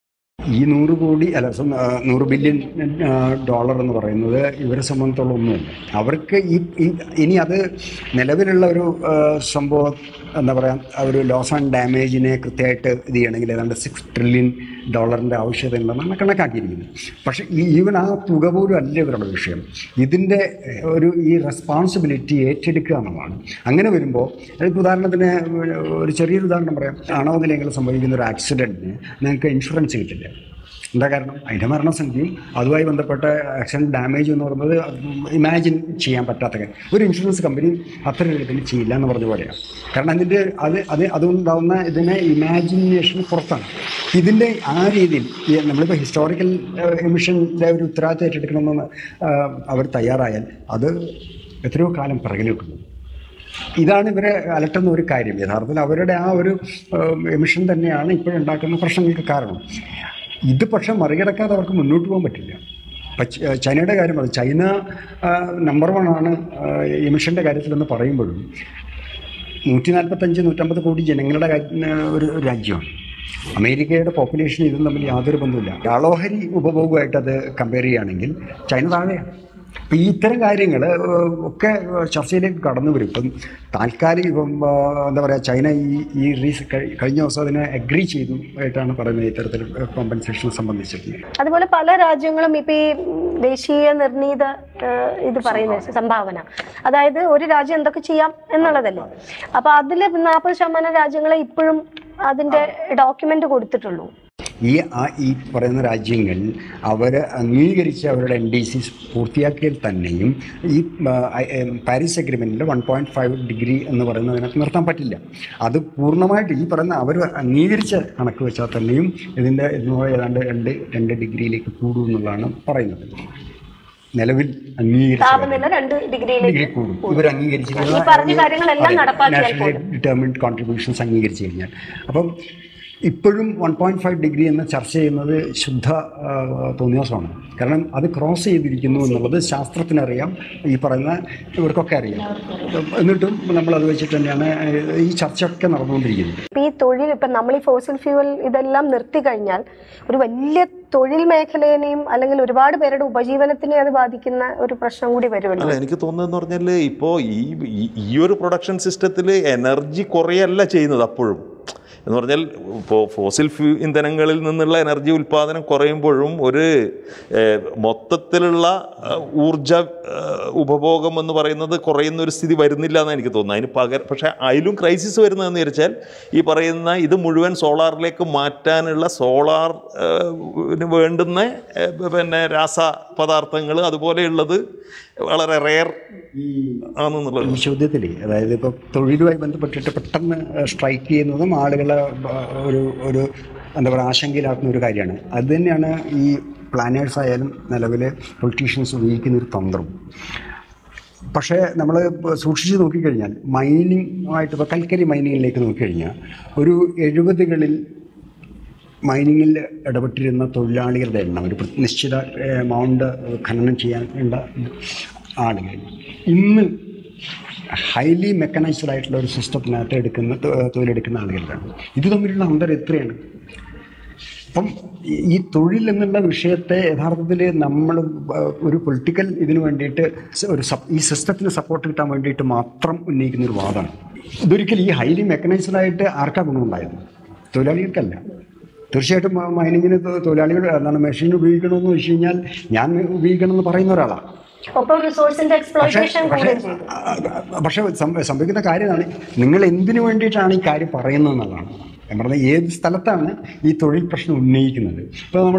[SPEAKER 2] ഈ നൂറ് കോടി അല്ല സം- ആ, നൂറ് ബില്യൺ ആ, ഡോളർ എന്ന് പറയുന്നത് ഇവരെ സംബന്ധിച്ചോളം ഒന്നുമില്ല അവർക്ക് ഈ ഈ- ഇനി അത് നിലവിലുള്ള ഒരു ആ, സംഭവം എന്താ പറയുക ഒരു ലോസ് ആൻഡ് ഡാമേജിനെ കൃത്യമായിട്ട് ഇത് ചെയ്യണമെങ്കിൽ ഏതാണ്ട് സിക്സ് ട്രില്യൺ ഡോളറിൻ്റെ ആവശ്യകത ഉണ്ടെന്നാണ് കണക്കാക്കിയിരിക്കുന്നത് പക്ഷേ ഈ ഈവൻ ആ തുക പോലും അല്ല ഇവരുടെ വിഷയം ഇതിൻ്റെ ഏഹ്, ഒരു ഈ റെസ്പോൺസിബിലിറ്റി ഏറ്റെടുക്കുക എന്നുള്ളതാണ് അങ്ങനെ വരുമ്പോൾ ഇപ്പോൾ ഉദാഹരണത്തിന് ഒരു ചെറിയൊരു ഉദാഹരണം പറയാം ആണവ നിലയങ്ങളിൽ സംഭവിക്കുന്ന ഒരു ആക്സിഡൻറ്റിന് നിങ്ങൾക്ക് ഇൻഷുറൻസ് കിട്ടില്ല എന്താ കാരണം അതിൻ്റെ മരണസംഖ്യയും അതുമായി ബന്ധപ്പെട്ട ആക്സിഡൻറ്റ് ഡാമേജ് എന്ന് പറയുന്നത് ഇമാജിൻ ചെയ്യാൻ പറ്റാത്ത കാര്യം ഒരു ഇൻഷുറൻസ് കമ്പനി അത്ര എളുപ്പത്തിൽ ചെയ്യില്ല എന്ന് പറഞ്ഞ പോലെയാണ് കാരണം അതിൻ്റെ അത് അത് അതുകൊണ്ടാവുന്ന ഇതിനെ ഇമാജിനേഷൻ പുറത്താണ് ഇതിൻ്റെ ആ രീതിയിൽ ഈ നമ്മളിപ്പോൾ ഹിസ്റ്റോറിക്കൽ എമിഷൻ്റെ ഒരു ഉത്തരവാദിത്തം ഏറ്റെടുക്കണമെന്ന് ആ, അവർ തയ്യാറായാൽ അത് എത്രയോ കാലം പിറകിലേക്ക് പോകും ഇതാണ് ഇവരെ അലട്ടുന്ന ഒരു കാര്യം യഥാർത്ഥത്തിൽ അവരുടെ ആ ഒരു എമിഷൻ തന്നെയാണ് ഇപ്പോഴുണ്ടാക്കുന്ന പ്രശ്നങ്ങൾക്ക് കാരണം ഇത് പക്ഷെ മറികടക്കാതെ അവർക്ക് മുന്നോട്ട് പോകാൻ പറ്റില്ല ഇപ്പം ച- ചൈനയുടെ കാര്യം പറയും ചൈന നമ്പർ വൺ ആണ് എമിഷൻ്റെ കാര്യത്തിലെന്ന് പറയുമ്പോഴും നൂറ്റി നാൽപ്പത്തഞ്ച് നൂറ്റമ്പത് കോടി ജനങ്ങളുടെ കാര്യം- ഒരു രാജ്യമാണ് അമേരിക്കയുടെ പോപ്പുലേഷൻ ഇതും തമ്മിൽ യാതൊരു ബന്ധമില്ല ആളോഹരി ഉപഭോഗമായിട്ട് അത് കമ്പയർ ചെയ്യുകയാണെങ്കിൽ ചൈന താഴെയാണ് അപ്പം ഈ ഇത്തരം കാര്യങ്ങൾ ഒക്കെ ചർച്ചയിലേക്ക് കടന്നു വരും ഇപ്പം താൽക്കാലിക ഇപ്പം ആ, എന്താ പറയുക ചൈന ഈ ഈ റീസ് കഴി- കഴിഞ്ഞ ദിവസം അതിനെ അഗ്രി ചെയ്തു ആയിട്ടാണ് പറയുന്നത് ഇത്തരത്തിൽ കോമ്പൻസേഷൻ സംബന്ധിച്ചിട്ട്
[SPEAKER 1] അതുപോലെ പല രാജ്യങ്ങളും ഇപ്പൊ ഈ ദേശീയ നിർണീത ഏഹ്, ഇത് പറയുന്നത് സംഭാവന അതായത് ഒരു രാജ്യം എന്തൊക്കെ ചെയ്യാം എന്നുള്ളതല്ലേ അപ്പൊ അതിൽ നാൽപ്പത് ശതമാനം രാജ്യങ്ങളെ ഇപ്പോഴും അതിന്റെ ഡോക്യുമെന്റ് കൊടുത്തിട്ടുള്ളൂ
[SPEAKER 2] ഈ ആ ഈ പറയുന്ന രാജ്യങ്ങൾ അവർ അംഗീകരിച്ച് അവരുടെ എൻ ഡി സി പൂർത്തിയാക്കിയാൽ തന്നെയും ഈ ആ, ഐ- എം, പാരീസ് അഗ്രിമെൻറ്റിൽ വൺ പോയിൻറ്റ് ഫൈവ് ഡിഗ്രി എന്ന് പറയുന്നതിനകത്ത് നിർത്താൻ പറ്റില്ല അത് പൂർണ്ണമായിട്ട് ഈ പറയുന്ന അവർ അംഗീകരിച്ച കണക്ക് വെച്ചാൽ തന്നെയും ഇതിൻ്റെ ഇതിനോട് ഏതാണ്ട് രണ്ട് രണ്ട് ഡിഗ്രിയിലേക്ക് കൂടും എന്നുള്ളതാണ് പറയുന്നത് നിലവിൽ അംഗീകരിച്ച
[SPEAKER 1] താപനില രണ്ട് ഡിഗ്രിയിലേക്ക്
[SPEAKER 2] ഡിഗ്രി കൂടും ഇവർ
[SPEAKER 1] ഈ പറഞ്ഞ കാര്യങ്ങളെല്ലാം നടപ്പാക്കിയാൽ
[SPEAKER 2] നാഷണലി ഡിറ്റർമിൻഡ് കോൺട്രിബ്യൂഷൻസ് അംഗീകരിച്ച് കഴിഞ്ഞാൽ അപ്പം ഇപ്പോഴും വൺ പോയിൻറ്റ് ഫൈവ് ഡിഗ്രി എന്ന് ചർച്ച ചെയ്യുന്നത് ശുദ്ധ ആ, തോന്നിയാസമാണ് കാരണം അത് ക്രോസ് ചെയ്തിരിക്കുന്നു എന്നുള്ളത് ശാസ്ത്രത്തിനറിയാം ഈ പറയുന്ന ഇവർക്കൊക്കെ അറിയാം എന്നിട്ടും നമ്മൾ അത് വെച്ചിട്ട് തന്നെയാണ് ഈ ചർച്ചയൊക്കെ നടന്നുകൊണ്ടിരിക്കുന്നത്
[SPEAKER 1] ഇപ്പൊ ഈ തൊഴിൽ ഇപ്പൊ നമ്മൾ ഈ ഫോസിൽ ഫ്യൂവൽ ഇതെല്ലാം നിർത്തി കഴിഞ്ഞാൽ ഒരു വലിയ തൊഴിൽ മേഖലയെയും അല്ലെങ്കിൽ ഒരുപാട് പേരുടെ ഉപജീവനത്തിനെ അത് ബാധിക്കുന്ന ഒരു പ്രശ്നം കൂടി വരുമല്ലോ
[SPEAKER 3] അല്ല എനിക്ക് തോന്നുന്നതെന്ന് പറഞ്ഞാൽ ഇപ്പോൾ ഈ ഈ- ഈ ഒരു പ്രൊഡക്ഷൻ സിസ്റ്റത്തിൽ എനർജി കുറയല്ല ചെയ്യുന്നത് അപ്പോഴും എന്ന് പറഞ്ഞാൽ ഇപ്പോൾ ഫോസിൽ ഫ്യൂ ഇന്ധനങ്ങളിൽ നിന്നുള്ള എനർജി ഉൽപ്പാദനം കുറയുമ്പോഴും ഒരു ഏഹ്, മൊത്തത്തിലുള്ള ഏഹ്, ഊർജ ഏഹ്, ഉപഭോഗം എന്ന് പറയുന്നത് കുറയുന്ന ഒരു സ്ഥിതി വരുന്നില്ല എന്ന് എനിക്ക് തോന്നുന്നത് അതിന് പകരം പക്ഷേ അതിലും ക്രൈസിസ് വരുന്നതെന്ന് വിചാരിച്ചാൽ ഈ പറയുന്ന ഇത് മുഴുവൻ സോളാറിലേക്ക് മാറ്റാനുള്ള സോളാർ ന് വേണ്ടുന്ന ഏഹ്, പിന്നെ രാസ പദാർത്ഥങ്ങൾ അതുപോലെയുള്ളത് വളരെ റെയർ ആണെന്നുള്ളത്
[SPEAKER 2] ഈ ചോദ്യത്തിൽ അതായത് ഇപ്പോൾ തൊഴിലുമായി ബന്ധപ്പെട്ടിട്ട് പെട്ടെന്ന് സ്ട്രൈക്ക് ചെയ്യുന്നതും ആളുകളെ ആ, ഒരു ഒരു എന്താ പറയുക ആശങ്കയിലാക്കുന്ന ഒരു കാര്യമാണ് അത് തന്നെയാണ് ഈ പ്ലാനേഴ്സ് ആയാലും നിലവിലെ പൊളിറ്റീഷ്യൻസ് ഉപയോഗിക്കുന്ന ഒരു തന്ത്രം പക്ഷേ നമ്മൾ സൂക്ഷിച്ച് നോക്കിക്കഴിഞ്ഞാൽ മൈനിങ് ആയിട്ട് ഇപ്പോൾ കൽക്കരി മൈനിങ്ങിലേക്ക് നോക്കിക്കഴിഞ്ഞാൽ ഒരു എഴുപതുകളിൽ മൈനിങ്ങിൽ ഇടപെട്ടിരുന്ന തൊഴിലാളികളുടെ എണ്ണം ഒരു പ്ര- നിശ്ചിത എമൗണ്ട് ഖനനം ചെയ്യാനുള്ള ആളുകൾ ഇന്ന് ഹൈലി മെക്കനൈസ്ഡ് ആയിട്ടുള്ള ഒരു സിസ്റ്റത്തിനകത്ത് എടുക്കുന്ന തൊ- തൊഴിലെടുക്കുന്ന ആളുകളുടെ ഇത് തമ്മിലുള്ള അന്തരം എത്രയാണ് അപ്പം ഈ- ഈ തൊഴിൽ എന്നുള്ള വിഷയത്തെ യഥാർത്ഥത്തിൽ നമ്മൾ ഒരു പൊളിറ്റിക്കൽ ഇതിനു വേണ്ടിയിട്ട് സ- ഒരു സപ് ഈ സിസ്റ്റത്തിന് സപ്പോർട്ട് കിട്ടാൻ വേണ്ടിയിട്ട് മാത്രം ഉന്നയിക്കുന്ന ഒരു വാദമാണ് ഇതൊരിക്കലും ഈ ഹൈലി മെക്കനൈസ്ഡ് ആയിട്ട് ആർക്കാ ഗുണമുണ്ടായത് തൊഴിലാളികൾക്കല്ല തീർച്ചയായിട്ടും മ- മൈനിങ്ങിന് തൊ- തൊഴിലാളികൾ എന്താണ് മെഷീൻ ഉപയോഗിക്കണമെന്ന് വെച്ച് കഴിഞ്ഞാൽ ഞാൻ ഉപയോഗിക്കണമെന്ന് പറയുന്ന ഒരാളാണ്
[SPEAKER 1] ഒപ്പം റിസോഴ്സിന്റെ
[SPEAKER 2] പക്ഷേ
[SPEAKER 1] എക്സ്പ്ലോയിറ്റേഷൻ
[SPEAKER 2] പക്ഷേ
[SPEAKER 1] കൂടുകയും ചെയ്തു
[SPEAKER 2] ആ, പക്ഷേ സം- സംഭവിക്കുന്ന കാര്യമാണ് നിങ്ങൾ എന്തിനു വേണ്ടിയിട്ടാണ് ഈ കാര്യം പറയുന്നത് എന്നുള്ളതാണ് ഞാൻ പറഞ്ഞത് ഏത് സ്ഥലത്താണ് ഈ തൊഴിൽ പ്രശ്നം ഉന്നയിക്കുന്നത് ഇപ്പോൾ നമ്മൾ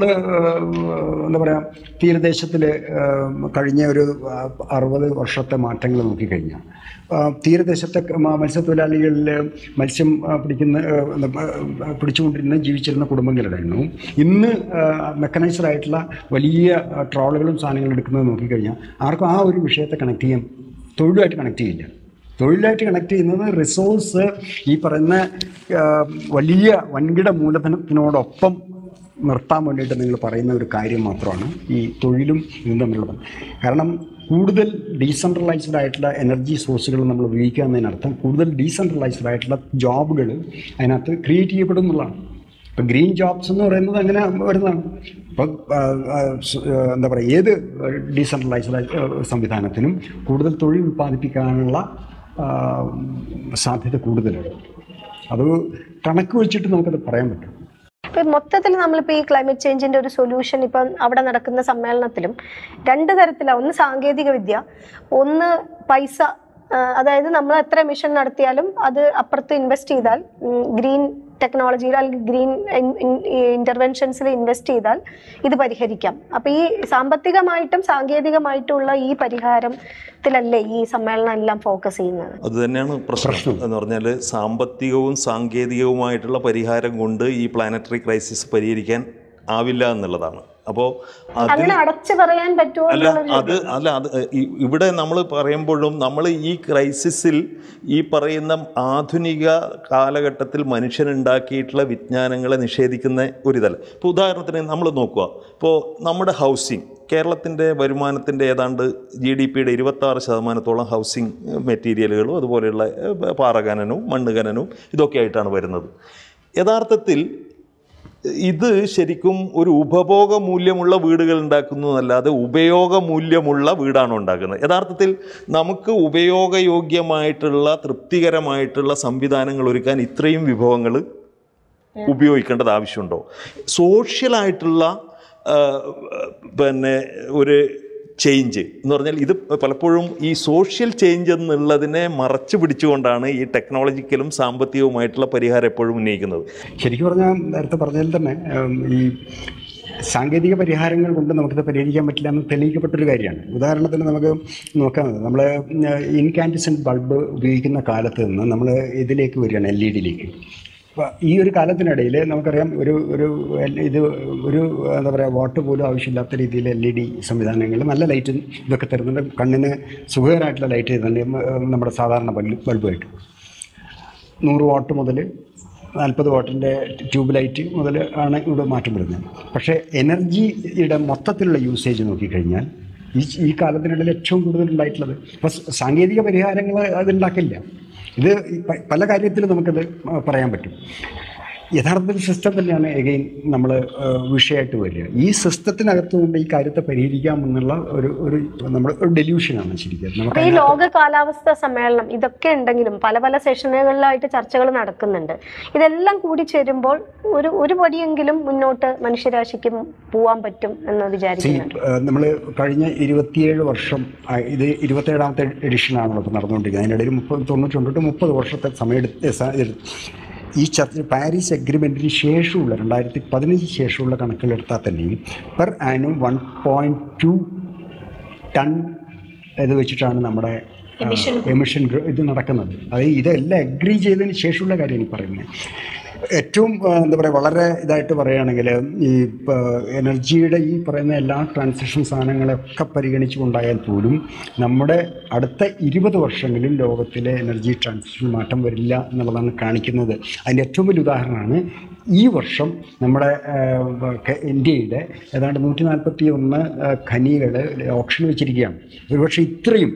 [SPEAKER 2] എന്താ പറയുക തീരദേശത്തിൽ കഴിഞ്ഞ ഒരു ആ, അറുപത് വർഷത്തെ മാറ്റങ്ങൾ നോക്കിക്കഴിഞ്ഞാൽ ആ, തീരദേശത്തെ മ- മത്സ്യത്തൊഴിലാളികളിൽ മത്സ്യം ആ, പിടിക്കുന്ന ആ, എന്താ, ആ, പിടിച്ചുകൊണ്ടിരുന്ന ജീവിച്ചിരുന്ന കുടുംബങ്ങളുടെ എണ്ണവും ഇന്ന് മെക്കനൈസ്ഡ് ആയിട്ടുള്ള വലിയ ആ, ട്രോളുകളും സാധനങ്ങളും എടുക്കുന്നത് നോക്കിക്കഴിഞ്ഞാൽ ആർക്കും ആ ഒരു വിഷയത്തെ കണക്ട് ചെയ്യാൻ തൊഴിലുമായിട്ട് കണക്ട് ചെയ്യില്ല തൊഴിലായിട്ട് കണക്ട് ചെയ്യുന്നത് റിസോഴ്സ് ഈ പറയുന്ന ആ, വലിയ വൻകിട മൂലധനത്തിനോടൊപ്പം നിർത്താൻ വേണ്ടിയിട്ട് നിങ്ങൾ പറയുന്ന ഒരു കാര്യം മാത്രമാണ് ഈ തൊഴിലും ഇതും തമ്മിലുള്ള ബന്ധം. കാരണം കൂടുതൽ ഡീസെൻട്രലൈസ്ഡ് ആയിട്ടുള്ള എനർജി സോഴ്സുകൾ നമ്മൾ ഉപയോഗിക്കുക എന്നതിനർത്ഥം കൂടുതൽ ഡീസെൻട്രലൈസ്ഡ് ആയിട്ടുള്ള ജോബുകൾ അതിനകത്ത് ക്രിയേറ്റ് ചെയ്യപ്പെടും എന്നുള്ളതാണ് ഇപ്പം ഗ്രീൻ ജോബ്സ് എന്ന് പറയുന്നത് അങ്ങനെ വരുന്നതാണ് ഇപ്പം ആ, ആ, സ്- ആ, എന്താ പറയുക ഏത് ഡീസെൻട്രലൈസ്ഡ് സംവിധാനത്തിനും കൂടുതൽ തൊഴിൽ ഉൽപ്പാദിപ്പിക്കാനുള്ള ആ, സാധ്യത കൂടുതലാണ് അത് കണക്ക് വെച്ചിട്ട് നമുക്കത് പറയാൻ പറ്റും
[SPEAKER 1] ഇപ്പം മൊത്തത്തിൽ നമ്മളിപ്പോൾ ഈ ക്ലൈമറ്റ് ചേഞ്ചിന്റെ ഒരു സൊല്യൂഷൻ ഇപ്പം അവിടെ നടക്കുന്ന സമ്മേളനത്തിലും രണ്ട് തരത്തിലാണ് ഒന്ന് സാങ്കേതിക വിദ്യ ഒന്ന് പൈസ ആ, അതായത് നമ്മൾ എത്ര മിഷൻ നടത്തിയാലും അത് അപ്പുറത്ത് ഇൻവെസ്റ്റ് ചെയ്താൽ ഗ്രീൻ ടെക്നോളജിയിൽ അല്ലെങ്കിൽ ഗ്രീൻ ഇന്റർവെൻഷൻസിൽ ഇൻവെസ്റ്റ് ചെയ്താൽ ഇത് പരിഹരിക്കാം അപ്പൊ ഈ സാമ്പത്തികമായിട്ടും സാങ്കേതികമായിട്ടുള്ള ഈ പരിഹാരത്തിലല്ലേ ഈ സമ്മേളനം എല്ലാം ഫോക്കസ് ചെയ്യുന്നത്
[SPEAKER 3] അത് തന്നെയാണ് പ്രശ്നം എന്ന് പറഞ്ഞാൽ സാമ്പത്തികവും സാങ്കേതികവുമായിട്ടുള്ള പരിഹാരം കൊണ്ട് ഈ പ്ലാനറ്ററി ക്രൈസിസ് പരിഹരിക്കാൻ ആവില്ല എന്നുള്ളതാണ് അപ്പോൾ അതിൽ
[SPEAKER 1] അങ്ങനെ അടച്ചു പറയാൻ പറ്റുമോ
[SPEAKER 3] അല്ല
[SPEAKER 1] എന്നുള്ളൊരു
[SPEAKER 3] അത് അല്ല അത് ഇ- ഇവിടെ നമ്മൾ പറയുമ്പോഴും നമ്മൾ ഈ ക്രൈസിസിൽ ഈ പറയുന്ന ആധുനിക കാലഘട്ടത്തിൽ മനുഷ്യനുണ്ടാക്കിയിട്ടുള്ള വിജ്ഞാനങ്ങളെ നിഷേധിക്കുന്ന ഒരിതല്ല ഇപ്പോൾ ഉദാഹരണത്തിന് നമ്മൾ നോക്കുക ഇപ്പോൾ നമ്മുടെ ഹൗസിംഗ് കേരളത്തിൻ്റെ വരുമാനത്തിൻ്റെ ഏതാണ്ട് ജി ഡി പിയുടെ ഇരുപത്താറ് ശതമാനത്തോളം ഹൗസിംഗ് മെറ്റീരിയലുകളും അതുപോലെയുള്ള ഏഹ്, പാറഖനനവും മണ്ണ് ഖനനവും ഇതൊക്കെ ആയിട്ടാണ് വരുന്നത് യഥാർത്ഥത്തിൽ ഇത് ശരിക്കും ഒരു ഉപഭോഗ മൂല്യമുള്ള വീടുകൾ ഉണ്ടാക്കുന്നു എന്നല്ലാതെ ഉപയോഗ മൂല്യമുള്ള വീടാണ് ഉണ്ടാക്കുന്നത് യഥാർത്ഥത്തിൽ നമുക്ക് ഉപയോഗയോഗ്യമായിട്ടുള്ള തൃപ്തികരമായിട്ടുള്ള സംവിധാനങ്ങൾ ഒരുക്കാൻ ഇത്രയും വിഭവങ്ങൾ ഉപയോഗിക്കേണ്ടത് ആവശ്യമുണ്ടോ സോഷ്യലായിട്ടുള്ള ആ, പിന്നെ ഒരു ചേഞ്ച് എന്ന് പറഞ്ഞാൽ ഇത് പലപ്പോഴും ഈ സോഷ്യൽ ചേഞ്ച് എന്നുള്ളതിനെ മറച്ചു പിടിച്ചുകൊണ്ടാണ് ഈ ടെക്നോളജിക്കലും സാമ്പത്തികവുമായിട്ടുള്ള പരിഹാരം എപ്പോഴും ഉന്നയിക്കുന്നത്
[SPEAKER 2] ശരിക്കും പറഞ്ഞാൽ നേരത്തെ പറഞ്ഞതിൽ തന്നെ ഉം, ഈ സാങ്കേതിക പരിഹാരങ്ങൾ കൊണ്ട് നമുക്കിത് പരിഹരിക്കാൻ പറ്റില്ല എന്ന് തെളിയിക്കപ്പെട്ടൊരു കാര്യമാണ് ഉദാഹരണത്തിന് നമുക്ക് നോക്കാം നമ്മൾ ഇൻകാൻഡിസെൻറ്റ് ബൾബ് ഉപയോഗിക്കുന്ന കാലത്ത് നിന്ന് നമ്മൾ ഇതിലേക്ക് വരികയാണ് എൽ ഇ ഡിയിലേക്ക് അപ്പോൾ ഈ ഒരു കാലത്തിനിടയിൽ നമുക്കറിയാം ഒരു ഒരു എൽ- ഇത് ഒരു എന്താ പറയുക വാട്ട് പോലും ആവശ്യമില്ലാത്ത രീതിയിൽ എൽ ഇ ഡി സംവിധാനങ്ങൾ നല്ല ലൈറ്റും ഇതൊക്കെ തരുന്നുണ്ട് കണ്ണിന് സുഖകരമായിട്ടുള്ള ലൈറ്റ് തരുന്നുണ്ട് ഉം, നമ്മുടെ സാധാരണ ബൾബ് ബൾബുമായിട്ട് നൂറ് വാട്ട് മുതൽ നാൽപ്പത് വാട്ടിൻ്റെ ട്യൂബ് ലൈറ്റ് മുതൽ ആണ് ഇവിടെ മാറ്റം വരുന്നത് പക്ഷേ എനർജിയുടെ മൊത്തത്തിലുള്ള യൂസേജ് നോക്കിക്കഴിഞ്ഞാൽ ഈ ഈ കാലത്തിനിടയിൽ ഏറ്റവും കൂടുതൽ ഉണ്ടായിട്ടുള്ളത് അപ്പോൾ സാങ്കേതിക പരിഹാരങ്ങൾ അതുണ്ടാക്കില്ല ഇത് ഈ പ- പല കാര്യത്തിലും നമുക്കത് പറയാൻ പറ്റും യഥാർത്ഥത്തിൽ സിസ്റ്റം തന്നെയാണ് എഗെയിൻ നമ്മൾ വിഷയമായിട്ട് വരിക ഈ സിസ്റ്റത്തിനകത്ത് കൊണ്ട് ഈ കാര്യത്തെ പരിഹരിക്കാമെന്നുള്ള ഒരു ഒരു നമ്മൾ ഒരു ഡെല്യൂഷനാണ് ശരിക്കും
[SPEAKER 1] അപ്പൊ
[SPEAKER 2] നമുക്ക്
[SPEAKER 1] ഈ ലോക കാലാവസ്ഥ സമ്മേളനം ഇതൊക്കെ ഉണ്ടെങ്കിലും പല പല സെഷനുകളിലായിട്ട് ചർച്ചകൾ നടക്കുന്നുണ്ട് ഇതെല്ലാം കൂടി ചേരുമ്പോൾ ഒരു ഒരു പടിയെങ്കിലും മുന്നോട്ട് മനുഷ്യരാശിക്ക് പോവാൻ പറ്റും എന്ന് വിചാരിക്കുന്നുണ്ട്
[SPEAKER 2] നമ്മൾ കഴിഞ്ഞ ഇരുപത്തിയേഴ് വർഷം ആ, ഇത് ഇരുപത്തേഴാമത്തെ എഡിഷനാണല്ലോ ഇപ്പോൾ നടന്നുകൊണ്ടിരിക്കുന്നത് അതിനിടയിൽ മുപ്പത് തൊണ്ണൂറ്റി തൊട്ട് മുപ്പത് വർഷത്തെ സമയമെടുത്ത് സ- എടുത്ത് ഈ ചർച്ച പാരീസ് എഗ്രിമെൻറ്റിന് ശേഷമുള്ള രണ്ടായിരത്തി പതിനഞ്ച് ശേഷമുള്ള കണക്കുകളെടുത്താൽ തന്നെയും പെർ ആനും വൺ പോയിൻറ്റ് ടു ടൺ ഇത് വെച്ചിട്ടാണ് നമ്മുടെ എമിഷൻ ഇത് നടക്കുന്നത് അത് ഇതെല്ലാം അഗ്രി ചെയ്തതിന് ശേഷമുള്ള കാര്യമാണ് ഈ പറയുന്നത് ഏറ്റവും ആ, എന്താ പറയുക വളരെ ഇതായിട്ട് പറയുകയാണെങ്കിൽ ഈ പ- എനർജിയുടെ ഈ പറയുന്ന എല്ലാ ട്രാൻസാക്ഷൻ സാധനങ്ങളൊക്കെ പരിഗണിച്ചുകൊണ്ടായാൽ പോലും നമ്മുടെ അടുത്ത ഇരുപത് വർഷങ്ങളിൽ ലോകത്തിലെ എനർജി ട്രാൻസാക്ഷൻ മാറ്റം വരില്ല എന്നുള്ളതാണ് കാണിക്കുന്നത് അതിൻ്റെ ഏറ്റവും വലിയ ഉദാഹരണമാണ് ഈ വർഷം നമ്മുടെ ആ, കെ- ഇന്ത്യയുടെ ഏതാണ്ട് നൂറ്റി നാൽപ്പത്തി ഒന്ന് ഖനികൾ ഓപ്ഷൻ വെച്ചിരിക്കുകയാണ് ഒരുപക്ഷെ ഇത്രയും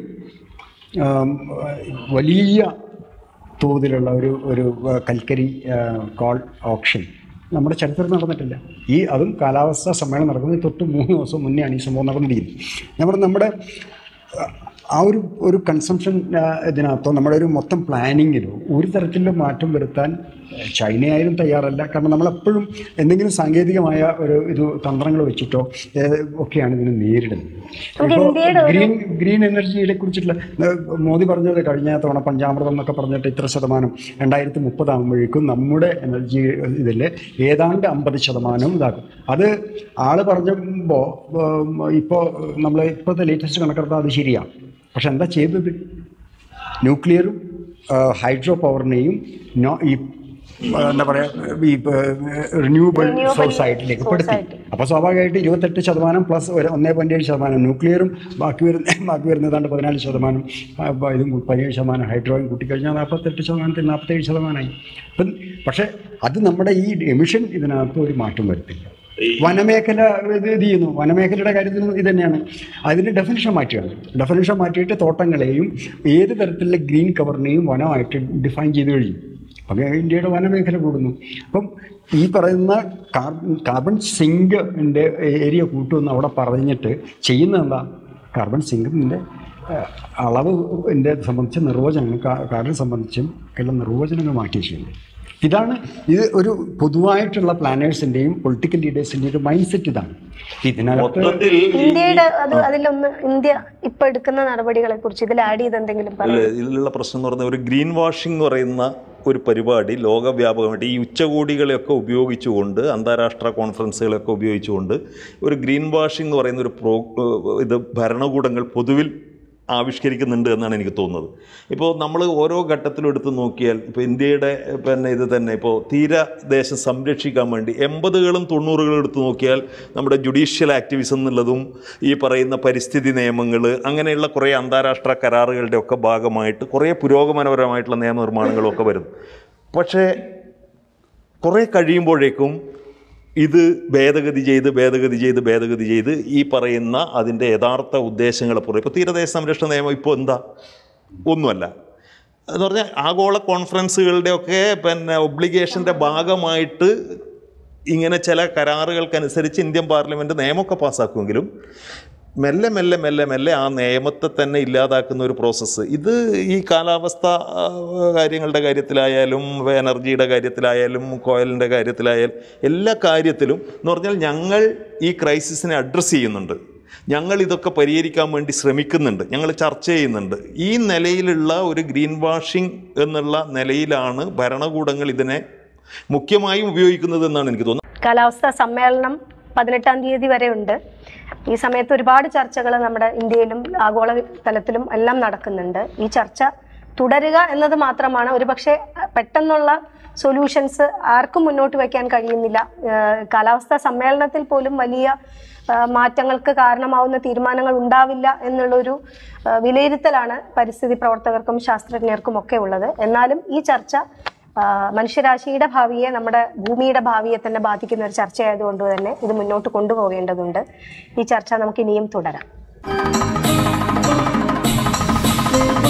[SPEAKER 2] ആം, വലിയ തോതിലുള്ള ഒരു ഒരു ആ, കൽക്കരി ആ, കോൾ ഓപ്ഷൻ നമ്മുടെ ചരിത്രത്തിൽ നടന്നിട്ടില്ല ഈ അതും കാലാവസ്ഥാ സമ്മേളനം നടക്കുന്നതിന് തൊട്ട് മൂന്ന് ദിവസം മുന്നെയാണ് ഈ സംഭവം നടന്നിരിക്കുന്നത് നമ്മുടെ നമ്മുടെ ആ, ആ ഒരു ഒരു കൺസംഷൻ ഇതിനകത്തോ നമ്മുടെ ഒരു മൊത്തം പ്ലാനിങ്ങിലോ ഒരു തരത്തിലുള്ള മാറ്റം വരുത്താൻ ചൈനയായാലും തയ്യാറല്ല കാരണം നമ്മളെപ്പോഴും എന്തെങ്കിലും സാങ്കേതികമായ ഒരു ഇത് തന്ത്രങ്ങൾ വെച്ചിട്ടോ ഏഹ്, ഒക്കെയാണ് ഇതിനെ നേരിടുന്നത്
[SPEAKER 1] നമുക്ക്
[SPEAKER 2] ഇപ്പോൾ
[SPEAKER 1] ഇന്ത്യയുടെ ഒരു-
[SPEAKER 2] ഗ്രീൻ ഗ്രീൻ എനർജിയെ കുറിച്ചിട്ടുള്ള ഏഹ്, മോദി പറഞ്ഞത് കഴിഞ്ഞ തവണ പഞ്ചാമൃതം എന്നൊക്കെ പറഞ്ഞിട്ട് ഇത്ര ശതമാനം രണ്ടായിരത്തി മുപ്പതാകുമ്പോഴേക്കും നമ്മുടെ എനർജി ഇതിൽ ഏതാണ്ട് അമ്പത് ശതമാനം ഇതാക്കും അത് ആള് പറഞ്ഞപ്പോൾ ഇപ്പോൾ നമ്മൾ ഇപ്പോഴത്തെ ലേറ്റസ്റ്റ് കണക്കെടുത്താൽ അത് ശരിയാണ് പക്ഷെ എന്താ ചെയ്തത് ന്യൂക്ലിയറും ഹൈഡ്രോ പവറിനെയും നോ ഈ ആ, എന്താ പറയുക ഈ റിന്യൂവബിൾ
[SPEAKER 1] Renewable
[SPEAKER 2] സോഴ്സ് ആയിട്ടിലേക്ക്
[SPEAKER 1] source
[SPEAKER 2] പെടുത്തി
[SPEAKER 1] ആയിട്ട്.
[SPEAKER 2] അപ്പോൾ സ്വാഭാവികമായിട്ട് ഇരുപത്തെട്ട് ശതമാനം പ്ലസ് ഒരു ഒന്നേ പോയിന്റ് ഏഴ് ശതമാനം ന്യൂക്ലിയറും ബാക്കി വരുന്ന ബാക്കി വരുന്നതാണ്ട് പതിനാല് ശതമാനം ആ, ബ- ഇതും കൂ- പതിനേഴ് ശതമാനം ഹൈഡ്രോയും കൂട്ടിക്കഴിഞ്ഞാൽ നാൽപ്പത്തെട്ട് ശതമാനത്തിൽ നാൽപ്പത്തേഴ് ശതമാനമായി അപ്പം പക്ഷേ അത് നമ്മുടെ ഈ എമിഷൻ ഇതിനകത്ത് ഒരു മാറ്റം വരുത്തില്ല വനമേഖല ഇത് ഇത് ചെയ്യുന്നു വനമേഖലയുടെ കാര്യത്തിൽ ഇത് തന്നെയാണ് അതിന് ഡെഫിനിഷൻ മാറ്റുകയാണ് ഡെഫിനിഷൻ മാറ്റിയിട്ട് തോട്ടങ്ങളെയും ഏത് തരത്തിലുള്ള ഗ്രീൻ കവറിനെയും വനമായിട്ട് ഡിഫൈൻ ചെയ്ത് കഴിയും അപ്പം ഇന്ത്യയുടെ വനമേഖല കൂടുന്നു അപ്പം ഈ പറയുന്ന കാർബൺ കാർബൺ സിങ്കിൻ്റെ ഏരിയ കൂട്ടുമെന്ന് അവിടെ പറഞ്ഞിട്ട് ചെയ്യുന്നത് എന്താ കാർബൺ സിങ്കിൻ്റെ അളവ് എൻ്റെ സംബന്ധിച്ച് നിർവചനങ്ങൾ കാ- കാർബൺ സംബന്ധിച്ചും ഉള്ള നിർവചനങ്ങൾ മാറ്റി ചെയ്യുന്നു ഇതാണ് ഇത് ഒരു പൊതുവായിട്ടുള്ള പ്ലാനേഴ്സിൻ്റെയും പൊളിറ്റിക്കൽ ലീഡേഴ്സിൻ്റെയും ഒരു മൈൻഡ് സെറ്റ് ഇതാണ് ഇതിനകത്ത്
[SPEAKER 3] മൊത്തത്തിൽ ഈ-
[SPEAKER 1] ഇന്ത്യയുടെ അത് അതിലൊന്ന് ഇന്ത്യ ഇപ്പൊ എടുക്കുന്ന നടപടികളെ കുറിച്ച് ഇതിൽ ആഡ് ചെയ്ത് എന്തെങ്കിലും പറയാം
[SPEAKER 3] അല്ല, ഇതിലുള്ള പ്രശ്നം എന്ന് പറയുന്നത് ഒരു ഗ്രീൻ വാഷിംഗ് എന്ന് പറയുന്ന ഒരു പരിപാടി ലോകവ്യാപകമായിട്ട് ഈ ഉച്ചകോടികളെയൊക്കെ ഉപയോഗിച്ചുകൊണ്ട് അന്താരാഷ്ട്ര കോൺഫറൻസുകളെയൊക്കെ ഉപയോഗിച്ചുകൊണ്ട് ഒരു ഗ്രീൻ വാഷിംഗ് എന്ന് പറയുന്ന ഒരു പ്രോ ഇത് ഭരണകൂടങ്ങൾ പൊതുവിൽ ആവിഷ്കരിക്കുന്നുണ്ട് എന്നാണ് എനിക്ക് തോന്നുന്നത് ഇപ്പോൾ നമ്മൾ ഓരോ ഘട്ടത്തിലും എടുത്ത് നോക്കിയാൽ ഇപ്പോൾ ഇന്ത്യയുടെ പിന്നെ ഇത് തന്നെ ഇപ്പോൾ തീരദേശം സംരക്ഷിക്കാൻ വേണ്ടി എൺപതുകളും തൊണ്ണൂറുകളും എടുത്ത് നോക്കിയാൽ നമ്മുടെ ജുഡീഷ്യൽ ആക്ടിവിസം എന്നുള്ളതും ഈ പറയുന്ന പരിസ്ഥിതി നിയമങ്ങൾ അങ്ങനെയുള്ള കുറേ അന്താരാഷ്ട്ര കരാറുകളുടെ ഒക്കെ ഭാഗമായിട്ട് കുറേ പുരോഗമനപരമായിട്ടുള്ള നിയമനിർമ്മാണങ്ങളും ഒക്കെ വരുന്നു പക്ഷേ കുറേ കഴിയുമ്പോഴേക്കും ഇത് ഭേദഗതി ചെയ്ത് ഭേദഗതി ചെയ്ത് ഭേദഗതി ചെയ്ത് ഈ പറയുന്ന അതിൻ്റെ യഥാർത്ഥ ഉദ്ദേശങ്ങളെ പുറം ഇപ്പോൾ തീരദേശ സംരക്ഷണ നിയമം ഇപ്പോൾ എന്താ ഒന്നുമല്ല എന്ന് പറഞ്ഞാൽ ആഗോള കോൺഫറൻസുകളുടെയൊക്കെ പിന്നെ ഒബ്ലിഗേഷൻ്റെ ഭാഗമായിട്ട് ഇങ്ങനെ ചില കരാറുകൾക്കനുസരിച്ച് ഇന്ത്യൻ പാർലമെൻറ്റ് നിയമമൊക്കെ പാസ്സാക്കുമെങ്കിലും മെല്ലെ മെല്ലെ മെല്ലെ മെല്ലെ ആ നിയമത്തെ തന്നെ ഇല്ലാതാക്കുന്ന ഒരു പ്രോസസ്സ് ഇത് ഈ കാലാവസ്ഥ ആ, കാര്യങ്ങളുടെ കാര്യത്തിലായാലും എനർജിയുടെ കാര്യത്തിലായാലും കോയലിൻ്റെ കാര്യത്തിലായാലും എല്ലാ കാര്യത്തിലും എന്ന് പറഞ്ഞാൽ ഞങ്ങൾ ഈ ക്രൈസിസിനെ അഡ്രസ്സ് ചെയ്യുന്നുണ്ട് ഞങ്ങൾ ഇതൊക്കെ പരിഹരിക്കാൻ വേണ്ടി ശ്രമിക്കുന്നുണ്ട് ഞങ്ങൾ ചർച്ച ചെയ്യുന്നുണ്ട് ഈ നിലയിലുള്ള ഒരു ഗ്രീൻ വാഷിംഗ് എന്നുള്ള നിലയിലാണ് ഭരണകൂടങ്ങൾ ഇതിനെ മുഖ്യമായും ഉപയോഗിക്കുന്നത് എന്നാണ് എനിക്ക് തോന്നുന്നത്
[SPEAKER 1] കാലാവസ്ഥാ സമ്മേളനം പതിനെട്ടാം തീയതി വരെ ഉണ്ട് ഈ സമയത്ത് ഒരുപാട് ചർച്ചകൾ നമ്മുടെ ഇന്ത്യയിലും ആഗോള തലത്തിലും എല്ലാം നടക്കുന്നുണ്ട് ഈ ചർച്ച തുടരുക എന്നത് മാത്രമാണ് ഒരുപക്ഷെ അഹ്, പെട്ടെന്നുള്ള സൊല്യൂഷൻസ് ആർക്കും മുന്നോട്ട് വയ്ക്കാൻ കഴിയുന്നില്ല ഏഹ്, കാലാവസ്ഥാ സമ്മേളനത്തിൽ പോലും വലിയ ആഹ്, മാറ്റങ്ങൾക്ക് കാരണമാവുന്ന തീരുമാനങ്ങൾ ഉണ്ടാവില്ല എന്നുള്ളൊരു ആഹ്, വിലയിരുത്തലാണ് പരിസ്ഥിതി പ്രവർത്തകർക്കും ശാസ്ത്രജ്ഞർക്കും ഒക്കെ ഉള്ളത് എന്നാലും ഈ ചർച്ച ആ, മനുഷ്യരാശിയുടെ ഭാവിയെ നമ്മുടെ ഭൂമിയുടെ ഭാവിയെ തന്നെ ബാധിക്കുന്ന ഒരു ചർച്ചയായതുകൊണ്ട് തന്നെ ഇത് മുന്നോട്ട് കൊണ്ടുപോകേണ്ടതുണ്ട് ഈ ചർച്ച നമുക്ക് ഇനിയും തുടരാം